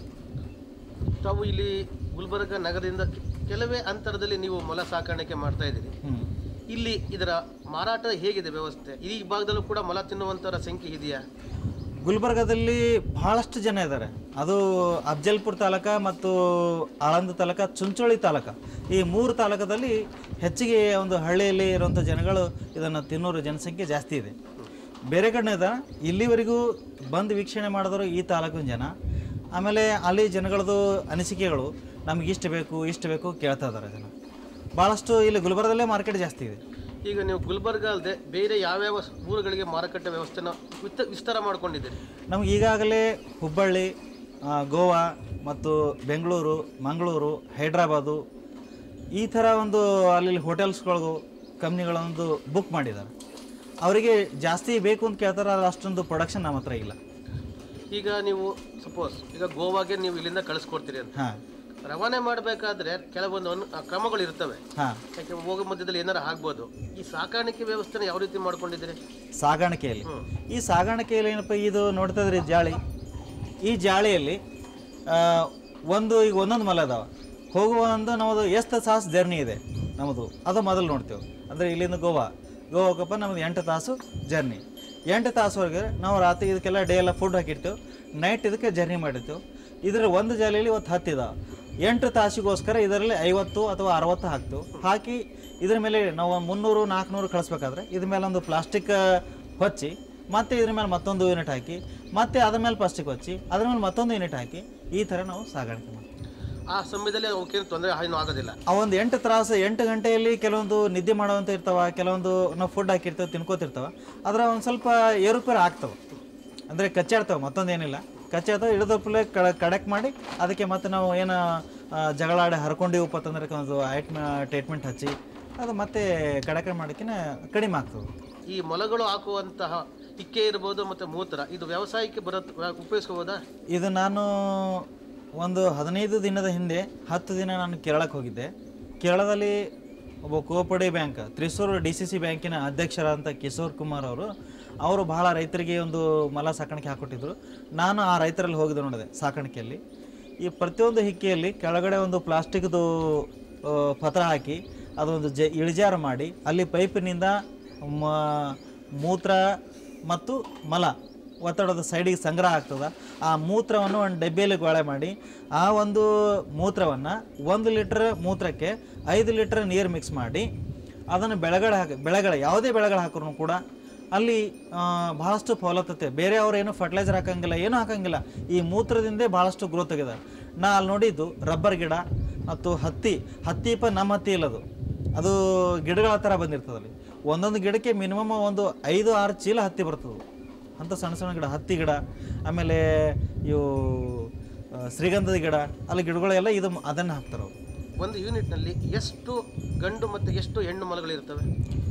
ತಾವು ಇಲ್ಲಿ ಗುಲ್ಬರ್ಗ ನಗರದಿಂದ ಕೆಲವೇ ಅಂತರದಲ್ಲಿ ನೀವು ಮೊಲ ಸಾಕಾಣಿಕೆ ಮಾಡ್ತಾ ಇದ್ದೀರಿ ಹ್ಞೂ ಇಲ್ಲಿ ಇದರ ಮಾರಾಟ ಹೇಗಿದೆ ವ್ಯವಸ್ಥೆ ಈ ಭಾಗದಲ್ಲೂ ಕೂಡ ಮೊಲ ತಿನ್ನುವಂತರ ಸಂಖ್ಯೆ ಇದೆಯಾ ಗುಲ್ಬರ್ಗದಲ್ಲಿ ಬಹಳಷ್ಟು ಜನ ಇದ್ದಾರೆ ಅದು ಅಫ್ಜಲ್ಪುರ ತಾಲೂಕ ಮತ್ತು ಆಳಂದ ತಾಲೂಕ ಚುಂಚೋಳಿ ತಾಲೂಕ ಈ ಮೂರು ತಾಲೂಕದಲ್ಲಿ ಹೆಚ್ಚಿಗೆ ಒಂದು ಹಳ್ಳಿಯಲ್ಲಿ ಇರುವಂಥ ಜನಗಳು ಇದನ್ನು ತಿನ್ನೋರು ಜನಸಂಖ್ಯೆ ಜಾಸ್ತಿ ಇದೆ ಬೇರೆ ಕಡೆದ ಇಲ್ಲಿವರೆಗೂ ಬಂದು ವೀಕ್ಷಣೆ ಮಾಡಿದವರು ಈ ತಾಲೂಕಿನ ಜನ ಆಮೇಲೆ ಅಲ್ಲಿ ಜನಗಳದ್ದು ಅನಿಸಿಕೆಗಳು ನಮ್ಗೆ ಇಷ್ಟು ಬೇಕು ಇಷ್ಟು ಬೇಕು ಕೇಳ್ತಾ ಇದ್ದಾರೆ ಜನ ಭಾಳಷ್ಟು ಇಲ್ಲಿ ಗುಲ್ಬರ್ಗದಲ್ಲೇ ಮಾರ್ಕೆಟ್ ಜಾಸ್ತಿ ಇದೆ ಈಗ ನೀವು ಗುಲ್ಬರ್ಗ ಅಲ್ಲದೆ ಬೇರೆ ಯಾವ್ಯಾವ ಊರುಗಳಿಗೆ ಮಾರುಕಟ್ಟೆ ವ್ಯವಸ್ಥೆನ ವಿತ- ವಿಸ್ತಾರ ಮಾಡ್ಕೊಂಡಿದ್ದೀರಿ ನಮ್ಗೆ ಈಗಾಗಲೇ ಹುಬ್ಬಳ್ಳಿ ಆ, ಗೋವಾ ಮತ್ತು ಬೆಂಗಳೂರು ಮಂಗಳೂರು ಹೈದ್ರಾಬಾದು ಈ ಥರ ಒಂದು ಅಲ್ಲಿ ಹೋಟೆಲ್ಸ್ಗಳಿಗೂ ಕಂಪ್ನಿಗಳೊಂದು ಬುಕ್ ಮಾಡಿದ್ದಾರೆ ಅವರಿಗೆ ಜಾಸ್ತಿ ಬೇಕು ಅಂತ ಕೇಳ್ತಾರೆ ಅದು ಅಷ್ಟೊಂದು ಪ್ರೊಡಕ್ಷನ್ ನಮ್ಮ ಹತ್ರ ಇಲ್ಲ ಈಗ ನೀವು ಸಪೋಸ್ ಈಗ ಗೋವಾಗೆ ನೀವು ಇಲ್ಲಿಂದ ಕಳಿಸ್ಕೊಡ್ತೀರಿ ಅಂತ ಹಾಂ ರವಾನೆ ಮಾಡಬೇಕಾದ್ರೆ ಕೆಲವೊಂದು ಅನು- ಆ, ಕ್ರಮಗಳು ಇರ್ತವೆ ಹಾಂ ಯಾಕೆ ಹೋಗೋ ಮಧ್ಯದಲ್ಲಿ ಏನಾರು ಆಗ್ಬೋದು ಈ ಸಾಕಾಣಿಕೆ ವ್ಯವಸ್ಥೆನ ಯಾವ ರೀತಿ ಮಾಡ್ಕೊಂಡಿದ್ದೀರಿ ಸಾಗಾಣಿಕೆಯಲ್ಲಿ ಹ್ಮ್. ಈ ಸಾಗಾಣಿಕೆಯಲ್ಲಿ ಏನಪ್ಪ ಇದು ನೋಡ್ತಾ ಇದ್ರಿ ಜಾಳಿ ಈ ಜಾಳಿಯಲ್ಲಿ ಆ, ಒಂದು ಈಗ ಒಂದೊಂದು ಮಲ ಅದಾವ ಹೋಗುವ ಒಂದು ನಮ್ಮದು ಎಷ್ಟು ತಾಸು ಜರ್ನಿ ಇದೆ ನಮ್ಮದು ಅದು ಮೊದಲು ನೋಡ್ತೇವೆ ಅಂದರೆ ಇಲ್ಲಿಂದ ಗೋವಾ ಗೋವಾಕಪ್ಪ ನಮ್ಮದು ಎಂಟು ತಾಸು ಜರ್ನಿ ಎಂಟು ತಾಸುವರೆಗೆ ನಾವು ರಾತ್ರಿ ಇದಕ್ಕೆಲ್ಲ ಡೇ ಎಲ್ಲ ಫುಡ್ ಹಾಕಿರ್ತೇವೆ ನೈಟ್ ಇದಕ್ಕೆ ಜರ್ನಿ ಮಾಡಿರ್ತೇವೆ ಇದರ ಒಂದು ಜಾಲಿಯಲ್ಲಿ ಇವತ್ತು ಹತ್ತಿದಾವೆ ಎಂಟು ತಾಸಿಗೋಸ್ಕರ ಇದರಲ್ಲಿ ಐವತ್ತು ಅಥವಾ ಅರವತ್ತು ಹಾಕ್ತೇವೆ ಹಾಕಿ ಇದ್ರ ಮೇಲೆ ನಾವು ಒಂದು ಮುನ್ನೂರು ನಾಲ್ಕುನೂರು ಕಳಿಸ್ಬೇಕಾದ್ರೆ ಇದ್ರ ಮೇಲೆ ಒಂದು ಪ್ಲಾಸ್ಟಿಕ್ ಹೊಚ್ಚಿ ಮತ್ತೆ ಇದ್ರ ಮೇಲೆ ಮತ್ತೊಂದು ಯೂನಿಟ್ ಹಾಕಿ ಮತ್ತೆ ಅದ್ರ ಮೇಲೆ ಪ್ಲಾಸ್ಟಿಕ್ ಹೊಚ್ಚಿ ಅದ್ರ ಮೇಲೆ ಮತ್ತೊಂದು ಯೂನಿಟ್ ಹಾಕಿ ಈ ಥರ ನಾವು ಸಾಗಾಣಿಕೆ ಮಾಡ್ತೀವಿ ಆ ಸಮಯದಲ್ಲಿ ಅವಕ್ಕೇನು ತೊಂದರೆ ಏನು ಆಗೋದಿಲ್ಲ ಆ ಒಂದು ಎಂಟು ತ್ರಾಸು ಎಂಟು ಗಂಟೆಯಲ್ಲಿ ಕೆಲವೊಂದು ನಿದ್ದೆ ಮಾಡುವಂಥ ಇರ್ತಾವ ಕೆಲವೊಂದು ನಾವು ಫುಡ್ ಹಾಕಿರ್ತೇವೆ ತಿನ್ಕೋತಿರ್ತಾವ ಅದ್ರ ಒಂದು ಸ್ವಲ್ಪ ಏರುಪೇರು ಆಗ್ತವೆ ಅಂದರೆ ಕಚ್ಚಾಡ್ತಾವೆ ಮತ್ತೊಂದೇನಿಲ್ಲ ಕಚ್ಚಾಡ್ತಾವೆ ಹಿಡಿದಪ್ಪಲೆ ಕಡ ಕಡಕ್ ಮಾಡಿ ಅದಕ್ಕೆ ಮತ್ತೆ ನಾವು ಏನು ಆ, ಜಗಳಾಡಿ ಹರ್ಕೊಂಡಿವಪ್ಪ ಅಂತಂದ್ರೆ ಒಂದು ಐಟ್ ಟ್ರೀಟ್ಮೆಂಟ್ ಹಚ್ಚಿ ಅದು ಮತ್ತೆ ಕಡಕೆ ಮಾಡೋಕ್ಕಿಂತ ಕಡಿಮೆ ಆಗ್ತದೆ ಈ ಮೊಲಗಳು ಹಾಕುವಂತಹ ಇಕ್ಕೆ ಇರ್ಬೋದು ಮತ್ತು ಮೂತ್ರ ಇದು ವ್ಯವಸಾಯಕ್ಕೆ ಬರೋ ಉಪಯೋಗಿಸ್ಕೋಬೋದಾ ಇದು ನಾನು ಒಂದು ಹದಿನೈದು ದಿನದ ಹಿಂದೆ ಹತ್ತು ದಿನ ನಾನು ಕೇರಳಕ್ಕೆ ಹೋಗಿದ್ದೆ ಕೇರಳದಲ್ಲಿ ಒಬ್ಬ ಕೋಪಡಿ bank Thrissur D C C ಬ್ಯಾಂಕಿನ ಅಧ್ಯಕ್ಷರಾದಂಥ ಕಿಶೋರ್ ಕುಮಾರ್ ಅವರು ಅವರು ಬಹಳ ರೈತರಿಗೆ ಒಂದು ಮಲ ಸಾಕಾಣಿಕೆ ಹಾಕೊಟ್ಟಿದ್ರು ನಾನು ಆ ರೈತರಲ್ಲಿ ಹೋಗಿದ್ದೆ ನೋಡಿದೆ ಸಾಕಾಣಿಕೆಯಲ್ಲಿ ಈ ಪ್ರತಿಯೊಂದು ಹಿಕ್ಕೆಯಲ್ಲಿ ಕೆಳಗಡೆ ಒಂದು ಪ್ಲಾಸ್ಟಿಕ್ದು ಆ, ಪತ್ರ ಹಾಕಿ ಅದೊಂದು ಜ ಇಳಿಜಾರು ಮಾಡಿ ಅಲ್ಲಿ ಪೈಪಿನಿಂದ ಮ- ಮೂತ್ರ ಮತ್ತು ಮಲ ಒತ್ತಡದ ಸೈಡಿಗೆ ಸಂಗ್ರಹ ಆಗ್ತದೆ ಆ ಮೂತ್ರವನ್ನು ಒಂದು ಡಬ್ಬಿಯಲ್ಲಿ ಗೊಳೆ ಮಾಡಿ ಆ ಒಂದು ಮೂತ್ರವನ್ನು ಒಂದು ಲೀಟ್ರ್ ಮೂತ್ರಕ್ಕೆ ಐದು ಲೀಟ್ರ್ ನೀರು ಮಿಕ್ಸ್ ಮಾಡಿ ಅದನ್ನು ಬೆಳೆಗಳು ಹಾಕಿ ಬೆಳೆಗಳ ಯಾವುದೇ ಬೆಳೆಗಳು ಹಾಕಿದ್ರು ಕೂಡ ಅಲ್ಲಿ ಆ, ಬಹಳಷ್ಟು ಫಲವತ್ತತೆ ಬೇರೆ ಅವ್ರು ಏನು ಫರ್ಟಿಲೈಸರ್ ಹಾಕಂಗಿಲ್ಲ ಏನೂ ಹಾಕಂಗಿಲ್ಲ ಈ ಮೂತ್ರದಿಂದೇ ಭಾಳಷ್ಟು ಗ್ರೋತ್ ಆಗಿದೆ ನಾ ಅಲ್ಲಿ ನೋಡಿದ್ದು ರಬ್ಬರ್ ಗಿಡ ಮತ್ತು ಹತ್ತಿ ಹತ್ತಿ ಪ ನಮ್ಮ ಹತ್ತಿ ಇಲ್ಲದು ಅದು ಗಿಡಗಳ ಥರ ಬಂದಿರ್ತದೆ ಅಲ್ಲಿ ಒಂದೊಂದು ಗಿಡಕ್ಕೆ ಮಿನಿಮಮ್ ಒಂದು ಐದು ಆರು ಚೀಲ ಹತ್ತಿ ಬರ್ತದೆ ಅಂಥ ಸಣ್ಣ ಸಣ್ಣ ಗಿಡ ಹತ್ತಿ ಗಿಡ ಆಮೇಲೆ ಇವು ಆ, ಶ್ರೀಗಂಧದ ಗಿಡ ಅಲ್ಲಿ ಗಿಡಗಳೆಲ್ಲ ಇದು ಅದನ್ನು ಹಾಕ್ತಾರೆ ಅವರು ಒಂದು ಯೂನಿಟ್ನಲ್ಲಿ ಎಷ್ಟು ಗಂಡು ಮತ್ತು ಎಷ್ಟು ಹೆಣ್ಣು ಮೊಲಗಳಿರ್ತವೆ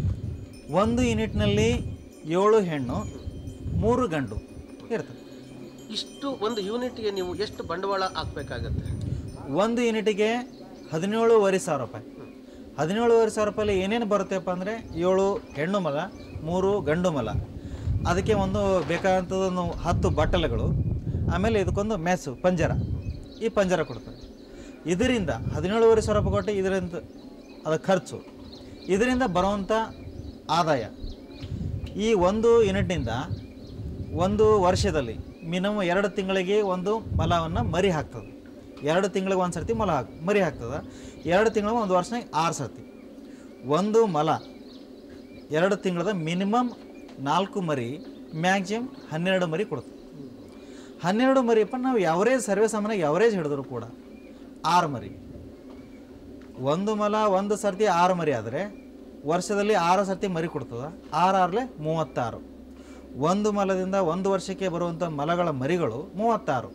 ಒಂದು ಯೂನಿಟ್ನಲ್ಲಿ ಏಳು ಹೆಣ್ಣು ಮೂರು ಗಂಡು ಇರ್ತದೆ ಇಷ್ಟು ಒಂದು ಯೂನಿಟ್ಗೆ ನೀವು ಎಷ್ಟು ಬಂಡವಾಳ ಹಾಕಬೇಕಾಗತ್ತೆ ಒಂದು ಯೂನಿಟಿಗೆ ಹದಿನೇಳುವರೆ ಸಾವಿರ ರೂಪಾಯಿ ಹದಿನೇಳುವರೆ ಸಾವಿರ ರೂಪಾಯಲ್ಲಿ ಏನೇನು ಬರುತ್ತೆಪ್ಪ ಅಂದರೆ ಏಳು ಹೆಣ್ಣು ಮಲ ಮೂರು ಗಂಡು ಮಲ ಅದಕ್ಕೆ ಒಂದು ಬೇಕಾದಂಥದ್ದೊಂದು ಹತ್ತು ಬಟ್ಟಲುಗಳು ಆಮೇಲೆ ಇದಕ್ಕೊಂದು ಮೆಸ್ಸು ಪಂಜರ ಈ ಪಂಜರ ಕೊಡ್ತಾರೆ ಇದರಿಂದ ಹದಿನೇಳುವರೆ ಸಾವಿರ ರೂಪಾಯಿ ಕೊಟ್ಟು ಇದರಿಂದ ಅದು ಖರ್ಚು ಇದರಿಂದ ಬರುವಂಥ ಆದಾಯ ಈ ಒಂದು ಯೂನಿಟ್ನಿಂದ ಒಂದು ವರ್ಷದಲ್ಲಿ ಮಿನಿಮಮ್ ಎರಡು ತಿಂಗಳಿಗೆ ಒಂದು ಮಲವನ್ನು ಮರಿ ಹಾಕ್ತದೆ ಎರಡು ತಿಂಗಳಿಗೆ ಒಂದು ಸರ್ತಿ ಮಲ ಹಾಕ್ ಮರಿ ಹಾಕ್ತದೆ ಎರಡು ತಿಂಗಳಿಗೆ ಒಂದು ವರ್ಷನಾಗ ಆರು ಸರ್ತಿ ಒಂದು ಮಲ ಎರಡು ತಿಂಗಳದ ಮಿನಿಮಮ್ ನಾಲ್ಕು ಮರಿ ಮ್ಯಾಕ್ಸಿಮಮ್ ಹನ್ನೆರಡು ಮರಿ ಕೊಡ್ತದೆ ಹನ್ನೆರಡು ಮರಿಯಪ್ಪ ನಾವು ಯಾವರೇಜ್ ಸರ್ವೇ ಸಾಮಾನ್ಯ ಯಾವರೇಜ್ ಹಿಡಿದ್ರು ಕೂಡ ಆರು ಮರಿ ಒಂದು ಮಲ ಒಂದು ಸರ್ತಿ ಆರು ಮರಿ ಆದರೆ ವರ್ಷದಲ್ಲಿ ಆರು ಸರ್ತಿ ಮರಿ ಕೊಡ್ತದೆ ಆರು ಆರ್ಲೆ ಮೂವತ್ತಾರು ಒಂದು ಮಲದಿಂದ ಒಂದು ವರ್ಷಕ್ಕೆ ಬರುವಂಥ ಮಲಗಳ ಮರಿಗಳು ಮೂವತ್ತಾರು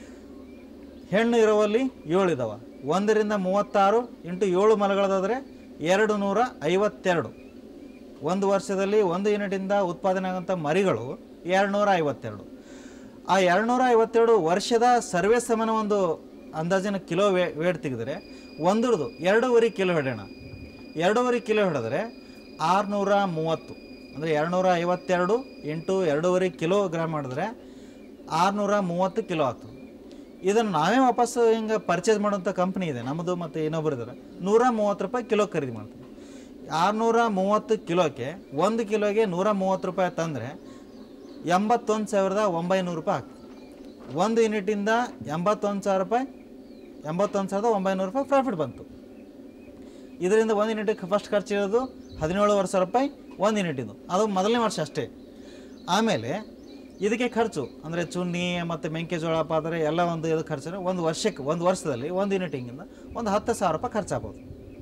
ಹೆಣ್ಣು ಇರುವಲ್ಲಿ ಏಳು ಇದಾವ ಒಂದರಿಂದ ಮೂವತ್ತಾರು ಇಂಟು ಏಳು ಮಲಗಳದಾದರೆ ಎರಡು ನೂರ ಐವತ್ತೆರಡು ಒಂದು ವರ್ಷದಲ್ಲಿ ಒಂದು ಯೂನಿಟಿಂದ ಉತ್ಪಾದನೆ ಆಗುವಂಥ ಮರಿಗಳು ಎರಡು ನೂರ ಐವತ್ತೆರಡು ಆ ಎರಡುನೂರ ಐವತ್ತೆರಡು ವರ್ಷದ ಸರ್ವೇ ಸಮಾನ ಒಂದು ಅಂದಾಜಿನ ಕಿಲೋ ವೇ ವೇಟ್ ತೆಗೆದರೆ ಒಂದ್ರದ್ದು ಎರಡೂವರೆ ಕಿಲೋ ಹಿಡೋಣ ಎರಡೂವರೆ ಕಿಲೋ ಹಿಡಿದ್ರೆ ಆರುನೂರ ಮೂವತ್ತು ಅಂದರೆ ಎರಡುನೂರ ಐವತ್ತೆರಡು ಇಂಟು ಎರಡೂವರೆ ಕಿಲೋಗ್ರಾಮ್ ಮಾಡಿದ್ರೆ ಆರುನೂರ ಮೂವತ್ತು ಕಿಲೋ ಆಗ್ತದೆ ಇದನ್ನು ನಾವೇ ವಾಪಸ್ಸು ಹಿಂಗೆ ಪರ್ಚೇಸ್ ಮಾಡುವಂಥ ಕಂಪ್ನಿ ಇದೆ ನಮ್ಮದು ಮತ್ತು ಇನ್ನೊಬ್ರು ಇದ್ದಾರೆ ನೂರ ಮೂವತ್ತು ರೂಪಾಯಿ ಕಿಲೋ ಖರೀದಿ ಮಾಡ್ತೀವಿ ಆರುನೂರ ಮೂವತ್ತು ಕಿಲೋಕ್ಕೆ ಒಂದು ಕಿಲೋಗೆ ನೂರ ಮೂವತ್ತು ರೂಪಾಯಿ ತಂದರೆ ಎಂಬತ್ತೊಂದು ಸಾವಿರದ ಒಂಬೈನೂರು ರೂಪಾಯಿ ಆಗ್ತದೆ ಒಂದು ಯೂನಿಟಿಂದ ಎಂಬತ್ತೊಂದು ಸಾವಿರ ರೂಪಾಯಿ ಎಂಬತ್ತೊಂದು ಸಾವಿರದ ಒಂಬೈನೂರು ರೂಪಾಯಿ ಪ್ರಾಫಿಟ್ ಬಂತು ಇದರಿಂದ ಒಂದು ಯೂನಿಟಿಗೆ ಫಸ್ಟ್ ಖರ್ಚು ಇರೋದು ಹದಿನೇಳುವರೆ ಸಾವಿರ ರೂಪಾಯಿ ಒಂದು ಯೂನಿಟಿಂದು ಅದು ಮೊದಲನೇ ವರ್ಷ ಅಷ್ಟೇ ಆಮೇಲೆ ಇದಕ್ಕೆ ಖರ್ಚು ಅಂದರೆ ಚುನ್ನಿ ಮತ್ತು ಮೆಂಕೆಜೋಳ ಪಾತ್ರೆ ಎಲ್ಲ ಒಂದು ಇದು ಖರ್ಚು ಒಂದು ವರ್ಷಕ್ಕೆ ಒಂದು ವರ್ಷದಲ್ಲಿ ಒಂದು ಯೂನಿಟಿಂಗಿಂದ ಒಂದು ಹತ್ತು ಸಾವಿರ ರೂಪಾಯಿ ಖರ್ಚಾಗ್ಬೋದು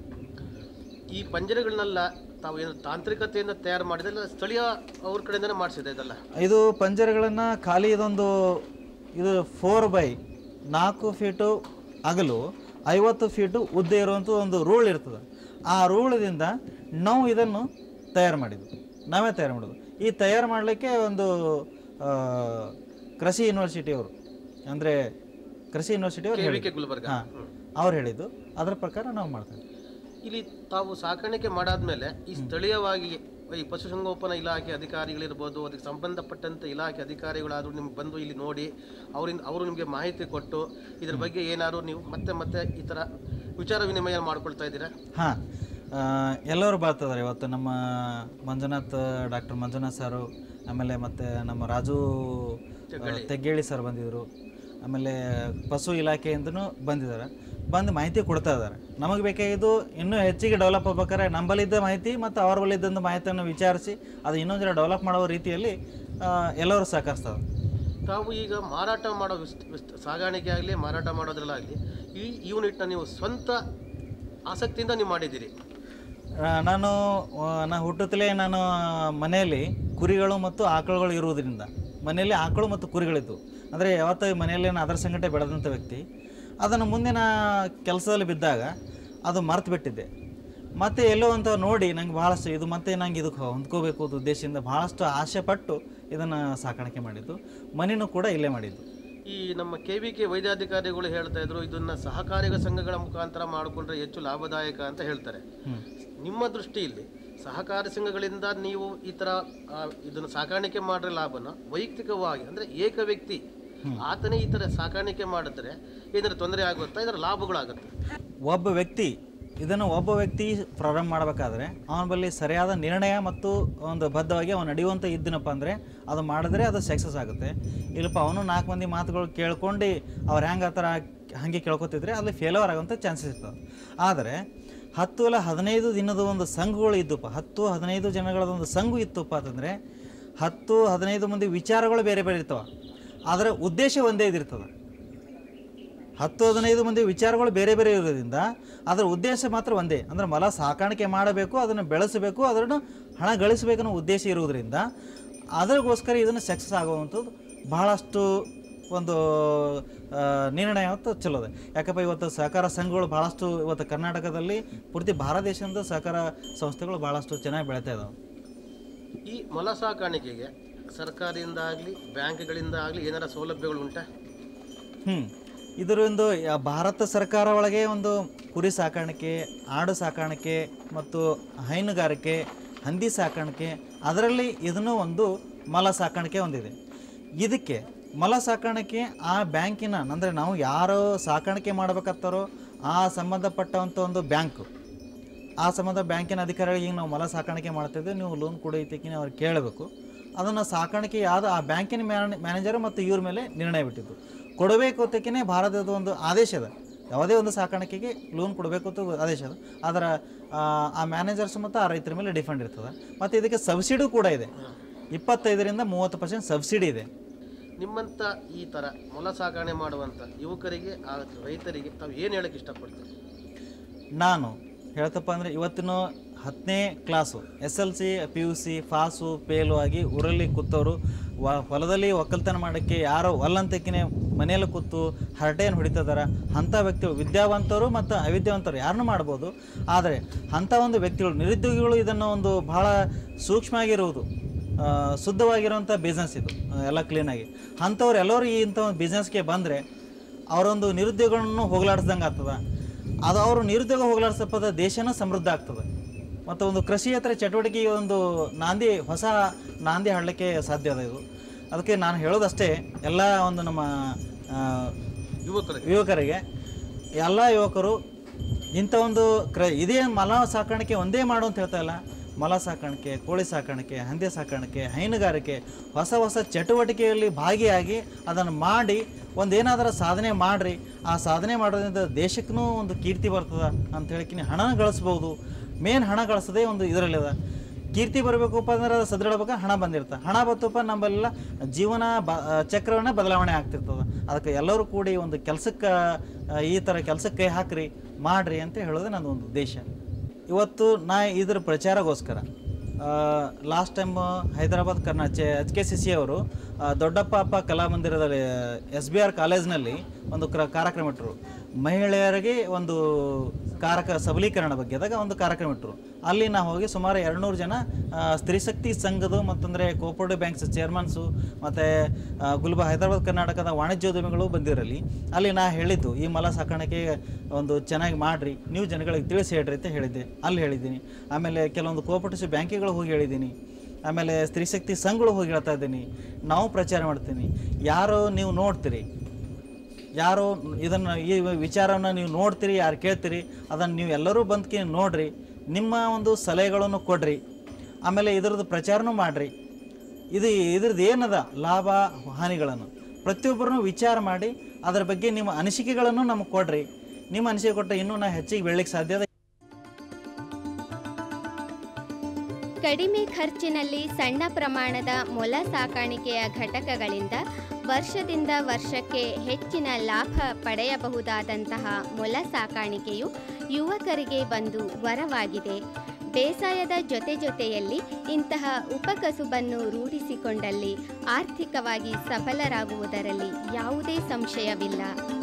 ಈ ಪಂಜರಗಳನ್ನೆಲ್ಲ ತಾವು ಏನು ತಾಂತ್ರಿಕತೆಯಿಂದ ತಯಾರು ಮಾಡಿದ್ರೆ ಸ್ಥಳೀಯ ಅವ್ರ ಕಡೆಯಿಂದನೇ ಮಾಡಿಸಿದೆ ಇದೆಲ್ಲ ಇದು ಪಂಜರಗಳನ್ನು ಖಾಲಿ ಇದೊಂದು ಇದು ಫೋರ್ ಬೈ ನಾಲ್ಕು ಫೀಟು ಅಗಲು ಐವತ್ತು ಫೀಟು ಉದ್ದ ಇರುವಂಥ ಒಂದು ರೂಲ್ ಇರ್ತದೆ ಆ ರೂಳದಿಂದ ನಾವು ಇದನ್ನು ತಯಾರು ಮಾಡಿದ್ವಿ ನಾವೇ ತಯಾರು ಮಾಡೋದು ಈ ತಯಾರು ಮಾಡಲಿಕ್ಕೆ ಒಂದು ಆ, ಕೃಷಿ ಯೂನಿವರ್ಸಿಟಿಯವರು ಅಂದರೆ ಕೃಷಿ ಯೂನಿವರ್ಸಿಟಿಯವರು ಕೆ ವಿ ಕೆ ಹೇಳಿದ್ದು ಗುಲ್ಬರ್ಗ ಹಾಂ ಅವ್ರು ಹೇಳಿದ್ದು ಅದರ ಪ್ರಕಾರ ನಾವು ಮಾಡ್ತೇವೆ ಇಲ್ಲಿ ತಾವು ಸಾಕಾಣಿಕೆ ಮಾಡಾದ್ಮೇಲೆ ಈ ಸ್ಥಳೀಯವಾಗಿ ಈ ಪಶುಸಂಗೋಪನಾ ಇಲಾಖೆ ಅಧಿಕಾರಿಗಳಿರ್ಬೋದು ಅದಕ್ಕೆ ಸಂಬಂಧಪಟ್ಟಂತೆ ಇಲಾಖೆ ಅಧಿಕಾರಿಗಳಾದರೂ ನಿಮ್ಗೆ ಬಂದು ಇಲ್ಲಿ ನೋಡಿ ಅವರಿಂದ ಅವರು ನಿಮಗೆ ಮಾಹಿತಿ ಕೊಟ್ಟು ಇದ್ರ ಬಗ್ಗೆ ಏನಾದ್ರು ನೀವು ಮತ್ತೆ ಮತ್ತೆ ಈ ಥರ ವಿಚಾರ ವಿನಿಮಯ ಮಾಡ್ಕೊಳ್ತಾ ಇದ್ದೀರಾ ಹಾಂ ಎಲ್ಲರೂ ಬರ್ತಿದ್ದಾರೆ ಇವತ್ತು ನಮ್ಮ ಮಂಜುನಾಥ್ ಡಾಕ್ಟರ್ ಮಂಜುನಾಥ್ ಸರು ಆಮೇಲೆ ಮತ್ತು ನಮ್ಮ ರಾಜು ಆ, ತೆಗ್ಗೇಳಿ ಸರ್ ಬಂದಿದ್ದರು ಆಮೇಲೆ ಪಶು ಇಲಾಖೆಯಿಂದನೂ ಬಂದಿದ್ದಾರೆ ಬಂದು ಮಾಹಿತಿ ಕೊಡ್ತಾ ಇದ್ದಾರೆ ನಮಗೆ ಬೇಕಾಗಿದ್ದು ಇನ್ನೂ ಹೆಚ್ಚಿಗೆ ಡೆವಲಪ್ ಆಗ್ಬೇಕಾದ್ರೆ ನಮ್ಮಲ್ಲಿದ್ದ ಮಾಹಿತಿ ಮತ್ತು ಅವ್ರ ಬಳಿದ್ದಂಥ ಮಾಹಿತಿಯನ್ನು ವಿಚಾರಿಸಿ ಅದು ಇನ್ನೊಂದು ಜನ ಡೆವಲಪ್ ಮಾಡೋ ರೀತಿಯಲ್ಲಿ ಆ, ಎಲ್ಲರೂ ಸಹಕರಿಸ್ತಾರೆ ತಾವು ಈಗ ಮಾರಾಟ ಮಾಡೋ ವಿಸ್ ವಿಸ್ ಸಾಗಾಣಿಕೆ ಆಗಲಿ ಮಾರಾಟ ಮಾಡೋದ್ರಲ್ಲಾಗಲಿ ಈ ಯೂನಿಟ್ನ ನೀವು ಸ್ವಂತ ಆಸಕ್ತಿಯಿಂದ ನೀವು ಮಾಡಿದ್ದೀರಿ ಆ, ನಾನು ಆ, ನಾ ಹುಟ್ಟುತ್ತಲೇ ನಾನು ಮನೆಯಲ್ಲಿ ಕುರಿಗಳು ಮತ್ತು ಆಕಳುಗಳು ಇರುವುದರಿಂದ ಮನೆಯಲ್ಲಿ ಆಕಳು ಮತ್ತು ಕುರಿಗಳಿದ್ದು ಅಂದರೆ ಯಾವತ್ತೂ ಮನೆಯಲ್ಲಿ ನಾನು ಅದರ ಸಂಗಟ ಬೆಳೆದಂಥ ವ್ಯಕ್ತಿ ಅದನ್ನು ಮುಂದಿನ ಕೆಲಸದಲ್ಲಿ ಬಿದ್ದಾಗ ಅದು ಮರ್ತು ಬಿಟ್ಟಿದ್ದೆ ಮತ್ತೆ ಎಲ್ಲೋ ಅಂತ ನೋಡಿ ನಂಗೆ ಭಾಳಷ್ಟು ಇದು ಮತ್ತೆ ನಂಗೆ ಇದಕ್ಕೆ ಹೊಂದ್ಕೋಬೇಕು ಅನ್ನೋ ಉದ್ದೇಶದಿಂದ ಭಾಳಷ್ಟು ಆಸೆ ಪಟ್ಟು ಇದನ್ನು ಸಾಕಾಣಿಕೆ ಮಾಡಿದ್ದು ಮನೆಯೂ ಕೂಡ ಇಲ್ಲೇ ಮಾಡಿದ್ದು ಈ ನಮ್ಮ ಕೆ ವಿ ಕೆ ವೈದ್ಯಾಧಿಕಾರಿಗಳು ಹೇಳ್ತಾ ಇದ್ರು ಇದನ್ನ ಸಹಕಾರಿ ಸಂಘಗಳ ಮುಖಾಂತರ ಮಾಡಿಕೊಂಡ್ರೆ ಹೆಚ್ಚು ಲಾಭದಾಯಕ ಅಂತ ಹೇಳ್ತಾರೆ ಹ್ಞೂ ನಿಮ್ಮ ದೃಷ್ಟಿಯಲ್ಲಿ ಸಹಕಾರಿ ಸಂಘಗಳಿಂದ ನೀವು ಈ ಥರ ಆ, ಇದನ್ನು ಸಾಕಾಣಿಕೆ ಮಾಡಿರೋ ಲಾಭನ ವೈಯಕ್ತಿಕವಾಗಿ ಅಂದರೆ ಏಕ ವ್ಯಕ್ತಿ ಆತನೇ ಈ ಥರ ಸಾಕಾಣಿಕೆ ಮಾಡಿದ್ರೆ ಏನಾದ್ರು ತೊಂದರೆ ಆಗುತ್ತಾ ಇದರ ಲಾಭಗಳಾಗುತ್ತೆ ಒಬ್ಬ ವ್ಯಕ್ತಿ ಇದನ್ನು ಒಬ್ಬ ವ್ಯಕ್ತಿ ಪ್ರಾರಂಭ ಮಾಡಬೇಕಾದ್ರೆ ಅವನ ಬಳಿ ಸರಿಯಾದ ನಿರ್ಣಯ ಮತ್ತು ಒಂದು ಬದ್ಧವಾಗಿ ಅವನು ನಡೆಯುವಂಥ ಇದ್ದನಪ್ಪ ಅಂದರೆ ಅದು ಮಾಡಿದ್ರೆ ಅದು ಸಕ್ಸಸ್ ಆಗುತ್ತೆ ಇಲ್ಲಪ್ಪ ಅವನು ನಾಲ್ಕು ಮಂದಿ ಮಾತುಗಳು ಕೇಳ್ಕೊಂಡು ಅವ್ರು ಹೆಂಗೆ ಆ ಥರ ಹಾಗೆ ಕೇಳ್ಕೊತಿದ್ರೆ ಅಲ್ಲಿ ಫೇಲ್ಯೂರ್ ಆಗುವಂಥ ಚಾನ್ಸಸ್ ಇರ್ತವೆ ಆದರೆ ಹತ್ತು ಅಲ್ಲ ಹದಿನೈದು ದಿನದ ಒಂದು ಸಂಘಗಳು ಇದ್ದಪ್ಪ ಹತ್ತು ಹದಿನೈದು ಜನಗಳದ ಒಂದು ಸಂಘ ಇತ್ತಪ್ಪ ಅಂತಂದರೆ ಹತ್ತು ಹದಿನೈದು ಮಂದಿ ವಿಚಾರಗಳು ಬೇರೆ ಬೇರೆ ಇರ್ತವೆ ಆದರೆ ಉದ್ದೇಶ ಒಂದೇ ಇದಿರ್ತದೆ ಹತ್ತು ಹದಿನೈದು ಮಂದಿ ವಿಚಾರಗಳು ಬೇರೆ ಬೇರೆ ಇರೋದ್ರಿಂದ ಅದರ ಉದ್ದೇಶ ಮಾತ್ರ ಒಂದೇ ಅಂದರೆ ಮಲ ಸಾಕಾಣಿಕೆ ಮಾಡಬೇಕು ಅದನ್ನು ಬೆಳೆಸಬೇಕು ಅದನ್ನು ಹಣ ಗಳಿಸಬೇಕು ಅನ್ನೋ ಉದ್ದೇಶ ಇರುವುದರಿಂದ ಅದಕ್ಕೋಸ್ಕರ ಇದನ್ನು ಸಕ್ಸಸ್ ಆಗುವಂಥದ್ದು ಬಹಳಷ್ಟು ಒಂದು ಆ, ನಿರ್ಣಯ ಹೊತ್ತು ಚಲೋ ಇದೆ ಯಾಕಪ್ಪ ಇವತ್ತು ಸಹಕಾರ ಸಂಘಗಳು ಭಾಳಷ್ಟು ಇವತ್ತು ಕರ್ನಾಟಕದಲ್ಲಿ ಪೂರ್ತಿ ಭಾರತ ದೇಶದ ಸಹಕಾರ ಸಂಸ್ಥೆಗಳು ಭಾಳಷ್ಟು ಚೆನ್ನಾಗಿ ಬೆಳೀತಾ ಇದಾವೆ ಈ ಮೊಲ ಸಾಕಾಣಿಕೆಗೆ ಸರ್ಕಾರದಿಂದ ಆಗಲಿ ಬ್ಯಾಂಕ್ಗಳಿಂದ ಆಗಲಿ ಏನಾರ ಸೌಲಭ್ಯಗಳು ಉಂಟಾ ಹ್ಞೂ ಇದರಿಂದ ಯ- ಭಾರತ ಸರ್ಕಾರ ಒಳಗೆ ಒಂದು ಕುರಿ ಸಾಕಾಣಿಕೆ ಆಡು ಸಾಕಾಣಿಕೆ ಮತ್ತು ಹೈನುಗಾರಿಕೆ ಹಂದಿ ಸಾಕಾಣಿಕೆ ಅದರಲ್ಲಿ ಇದನ್ನು ಒಂದು ಮಲ ಸಾಕಾಣಿಕೆ ಒಂದಿದೆ ಇದಕ್ಕೆ ಮಲ ಸಾಕಾಣಿಕೆ ಆ ಬ್ಯಾಂಕಿನ ಅಂದರೆ ನಾವು ಯಾರು ಸಾಕಾಣಿಕೆ ಮಾಡಬೇಕಾಗ್ತಾರೋ ಆ ಸಂಬಂಧಪಟ್ಟಂಥ ಒಂದು ಬ್ಯಾಂಕು ಆ ಸಂಬಂಧ ಬ್ಯಾಂಕಿನ ಅಧಿಕಾರಿಗಳಿಗೆ ಈಗ ನಾವು ಮಲ ಸಾಕಾಣಿಕೆ ಮಾಡ್ತಿದ್ದೆ ನೀವು ಲೋನ್ ಕೊಡೋದಕ್ಕೆ ಅವ್ರು ಕೇಳಬೇಕು ಅದನ್ನು ಸಾಕಾಣಿಕೆ ಯಾವುದು ಆ ಬ್ಯಾಂಕಿನ ಮ್ಯಾನೆ ಮ್ಯಾನೇಜರ್ ಮತ್ತು ಇವ್ರ ಮೇಲೆ ನಿರ್ಣಯ ಬಿಟ್ಟಿದ್ದು ಕೊಡಬೇಕು ಅಂತಕ್ಕೇ ಭಾರತದ ಒಂದು ಆದೇಶ ಇದೆ ಯಾವುದೇ ಒಂದು ಸಾಕಾಣಿಕೆಗೆ ಲೋನ್ ಕೊಡಬೇಕು ಅಂತ ಆದೇಶ ಇದೆ ಅದರ ಆ, ಆ ಮ್ಯಾನೇಜರ್ಸ್ ಮತ್ತು ಆ ರೈತರ ಮೇಲೆ ಡಿಫೆಂಡ್ ಇರ್ತದೆ ಮತ್ತು ಇದಕ್ಕೆ ಸಬ್ಸಿಡಿ ಕೂಡ ಇದೆ ಇಪ್ಪತ್ತೈದರಿಂದ ಮೂವತ್ತು ಪರ್ಸೆಂಟ್ ಸಬ್ಸಿಡಿ ಇದೆ ನಿಮ್ಮಂಥ ಈ ಥರ ಮೊಲ ಸಾಗಣೆ ಮಾಡುವಂಥ ಯುವಕರಿಗೆ ಆ ರೈತರಿಗೆ ತಾವು ಏನು ಹೇಳಕ್ಕೆ ಇಷ್ಟಪಡ್ತೀರಿ ನಾನು ಹೇಳ್ತಪ್ಪ ಅಂದರೆ ಇವತ್ತಿನ ಹತ್ತನೇ class S L C P U C pass fail ಆಗಿ ಊರಲ್ಲಿ ಕೂತವರು ವ ಹೊಲದಲ್ಲಿ ಒಕ್ಕಲ್ತನ ಮಾಡೋಕ್ಕೆ ಯಾರೋ ಒಲ್ಲಂತಕ್ಕಿನೇ ಮನೆಯಲ್ಲಿ ಕೂತು ಹರಟೆಯನ್ನು ಹೊಡಿತಿದಾರ ಅಂಥ ವ್ಯಕ್ತಿಗಳು ವಿದ್ಯಾವಂತರು ಮತ್ತು ಅವಿದ್ಯಾವಂತರು ಯಾರನ್ನೂ ಮಾಡ್ಬೋದು ಆದರೆ ಅಂಥ ಒಂದು ವ್ಯಕ್ತಿಗಳು ನಿರುದ್ಯೋಗಿಗಳು ಇದನ್ನು ಒಂದು ಭಾಳ ಸೂಕ್ಷ್ಮವಾಗಿರುವುದು ಆ, ಶುದ್ಧವಾಗಿರುವಂಥ ಬಿಸ್ನೆಸ್ ಇದು ಆ, ಎಲ್ಲ ಕ್ಲೀನಾಗಿ ಅಂಥವ್ರು ಎಲ್ಲರೂ ಈ ಇಂಥ ಒಂದು ಬಿಸ್ನೆಸ್ಗೆ ಬಂದರೆ ಅವರೊಂದು ನಿರುದ್ಯೋಗಗಳನ್ನು ಹೋಗಲಾಡಿಸ್ದಂಗೆ ಆಗ್ತದ ಅದು ಅವರು ನಿರುದ್ಯೋಗ ಹೋಗಲಾಡಿಸಪ್ಪದ ದೇಶನ ಸಮೃದ್ಧ ಆಗ್ತದೆ ಮತ್ತು ಒಂದು ಕೃಷಿಯೇತರ ಚಟುವಟಿಕೆಗೆ ಒಂದು ನಾಂದಿ ಹೊಸ ನಾಂದಿ ಹಾಡಲಿಕ್ಕೆ ಸಾಧ್ಯ ಅದ ಇದು ಅದಕ್ಕೆ ನಾನು ಹೇಳೋದಷ್ಟೇ ಎಲ್ಲ ಒಂದು ನಮ್ಮ ಆ, ಯುವಕರಿಗೆ ಯುವಕರಿಗೆ ಎಲ್ಲ ಯುವಕರು ಇಂಥ ಒಂದು ಕ್ರ ಇದೇ ಮಲ ಸಾಕಾಣಿಕೆ ಒಂದೇ ಮಾಡು ಅಂತ ಹೇಳ್ತಾ ಇಲ್ಲ ಮಲ ಸಾಕಾಣಿಕೆ ಕೋಳಿ ಸಾಕಾಣಿಕೆ ಹಂದಿ ಸಾಕಾಣಿಕೆ ಹೈನುಗಾರಿಕೆ ಹೊಸ ಹೊಸ ಚಟುವಟಿಕೆಯಲ್ಲಿ ಭಾಗಿಯಾಗಿ ಅದನ್ನು ಮಾಡಿ ಒಂದು ಏನಾದರೂ ಸಾಧನೆ ಮಾಡಿರಿ ಆ ಸಾಧನೆ ಮಾಡೋದ್ರಿಂದ ದೇಶಕ್ಕೂ ಒಂದು ಕೀರ್ತಿ ಬರ್ತದೆ ಅಂತ ಹೇಳಿಕಿನಿ ಹಣ ಗಳಿಸ್ಬೋದು ಮೇನ್ ಹಣ ಗಳಿಸೋದೇ ಒಂದು ಇದರಲ್ಲಿದೆ ಕೀರ್ತಿ ಬರಬೇಕಪ್ಪ ಅಂದ್ರೆ ಅದು ಸದೃಢಬೇಕು ಹಣ ಬಂದಿರ್ತದೆ ಹಣ ಬತ್ತಪ್ಪ ನಮ್ಮಲ್ಲೆಲ್ಲ ಜೀವನ ಬ ಚಕ್ರವನ್ನ ಬದಲಾವಣೆ ಆಗ್ತಿರ್ತದೆ ಅದಕ್ಕೆ ಎಲ್ಲರೂ ಕೂಡಿ ಒಂದು ಕೆಲಸಕ್ಕೆ ಈ ಥರ ಕೆಲಸಕ್ಕೆ ಕೈ ಹಾಕ್ರಿ ಮಾಡ್ರಿ ಅಂತ ಹೇಳೋದು ನನ್ನ ಒಂದು ಉದ್ದೇಶ ಇವತ್ತು ನಾ ಇದ್ರ ಪ್ರಚಾರಗೋಸ್ಕರ ಲಾಸ್ಟ್ ಟೈಮ್ ಹೈದರಾಬಾದ್ ಕರ್ನಾ ಚೆ ಎಚ್ ಕೆ ಸಿ ಸಿ ಅವರು ಆ, ದೊಡ್ಡಪ್ಪ ಅಪ್ಪ ಕಲಾಮಂದಿರದಲ್ಲಿ ಎಸ್ ಬಿ ಆರ್ ಕಾಲೇಜ್ನಲ್ಲಿ ಒಂದು ಕ್ರ ಕಾರ್ಯಕ್ರಮ ಇಟ್ಟರು ಮಹಿಳೆಯರಿಗೆ ಒಂದು ಕಾರಕ ಸಬಲೀಕರಣ ಬಗ್ಗೆದಾಗ ಒಂದು ಕಾರ್ಯಕ್ರಮ ಇಟ್ಟರು ಅಲ್ಲಿ ನಾವು ಹೋಗಿ ಸುಮಾರು ಎರಡುನೂರು ಜನ ಆ, ಸ್ತ್ರೀಶಕ್ತಿ ಸಂಘದ ಮತ್ತಂದರೆ ಕೋಪರೇಟಿವ್ ಬ್ಯಾಂಕ್ಸ್ ಚೇರ್ಮನ್ಸು ಮತ್ತು ಗುಲ್ಬ ಹೈದರಾಬಾದ್ ಕರ್ನಾಟಕದ ವಾಣಿಜ್ಯೋದ್ಯಮಿಗಳು ಬಂದಿರಲಿ ಅಲ್ಲಿ ನಾ ಹೇಳಿದ್ದು ಈ ಮಲ ಸಾಕಾಣಿಕೆ ಒಂದು ಚೆನ್ನಾಗಿ ಮಾಡಿರಿ ನೀವು ಜನಗಳಿಗೆ ತಿಳಿಸಿ ಹೇಳ್ರಿ ಅಂತ ಹೇಳಿದ್ದೆ ಅಲ್ಲಿ ಹೇಳಿದ್ದೀನಿ ಆಮೇಲೆ ಕೆಲವೊಂದು ಕೋಪರೇಟಿವ್ ಬ್ಯಾಂಕಿಗಳು ಹೋಗಿ ಹೇಳಿದ್ದೀನಿ ಆಮೇಲೆ ಸ್ತ್ರೀಶಕ್ತಿ ಸಂಘಗಳು ಹೋಗಿ ಹೇಳ್ತಾ ಇದ್ದೀನಿ ನಾವು ಪ್ರಚಾರ ಮಾಡ್ತೀನಿ ಯಾರು ನೀವು ನೋಡ್ತೀರಿ ಯಾರು ಇದನ್ನು ಈ ವಿಚಾರವನ್ನು ನೀವು ನೋಡ್ತೀರಿ ಯಾರು ಕೇಳ್ತೀರಿ ಅದನ್ನು ನೀವು ಎಲ್ಲರೂ ಬಂದ್ಕೆ ನೋಡ್ರಿ ನಿಮ್ಮ ಒಂದು ಸಲಹೆಗಳನ್ನು ಕೊಡ್ರಿ ಆಮೇಲೆ ಇದ್ರದ್ದು ಪ್ರಚಾರನೂ ಮಾಡಿರಿ ಇದು ಇದ್ರದ್ದು ಏನದ ಲಾಭ ಹಾನಿಗಳನ್ನು ಪ್ರತಿಯೊಬ್ಬರನ್ನು ವಿಚಾರ ಮಾಡಿ ಅದರ ಬಗ್ಗೆ ನಿಮ್ಮ ಅನಿಸಿಕೆಗಳನ್ನು ನಮಗೆ ಕೊಡ್ರಿ ನಿಮ್ಮ ಅನಿಸಿಕೆ ಕೊಟ್ಟರೆ ಇನ್ನೂ ನಾ ಹೆಚ್ಚಿಗೆ ಬೆಳಲಿಕ್ಕೆ ಸಾಧ್ಯ ಅದ ಕಡಿಮೆ ಖರ್ಚಿನಲ್ಲಿ ಸಣ್ಣ ಪ್ರಮಾಣದ ಮೊಲ ಸಾಕಾಣಿಕೆಯ ಘಟಕಗಳಿಂದ ವರ್ಷದಿಂದ ವರ್ಷಕ್ಕೆ ಹೆಚ್ಚಿನ ಲಾಭ ಪಡೆಯಬಹುದಾದಂತಹ ಮೊಲ ಸಾಕಾಣಿಕೆಯು ಯುವಕರಿಗೆ ಒಂದು ವರವಾಗಿದೆ ಬೇಸಾಯದ ಜೊತೆ ಜೊತೆಯಲ್ಲಿ ಇಂತಹ ಉಪಕಸುಬನ್ನು ರೂಢಿಸಿಕೊಂಡಲ್ಲಿ ಆರ್ಥಿಕವಾಗಿ ಸಫಲರಾಗುವುದರಲ್ಲಿ ಯಾವುದೇ ಸಂಶಯವಿಲ್ಲ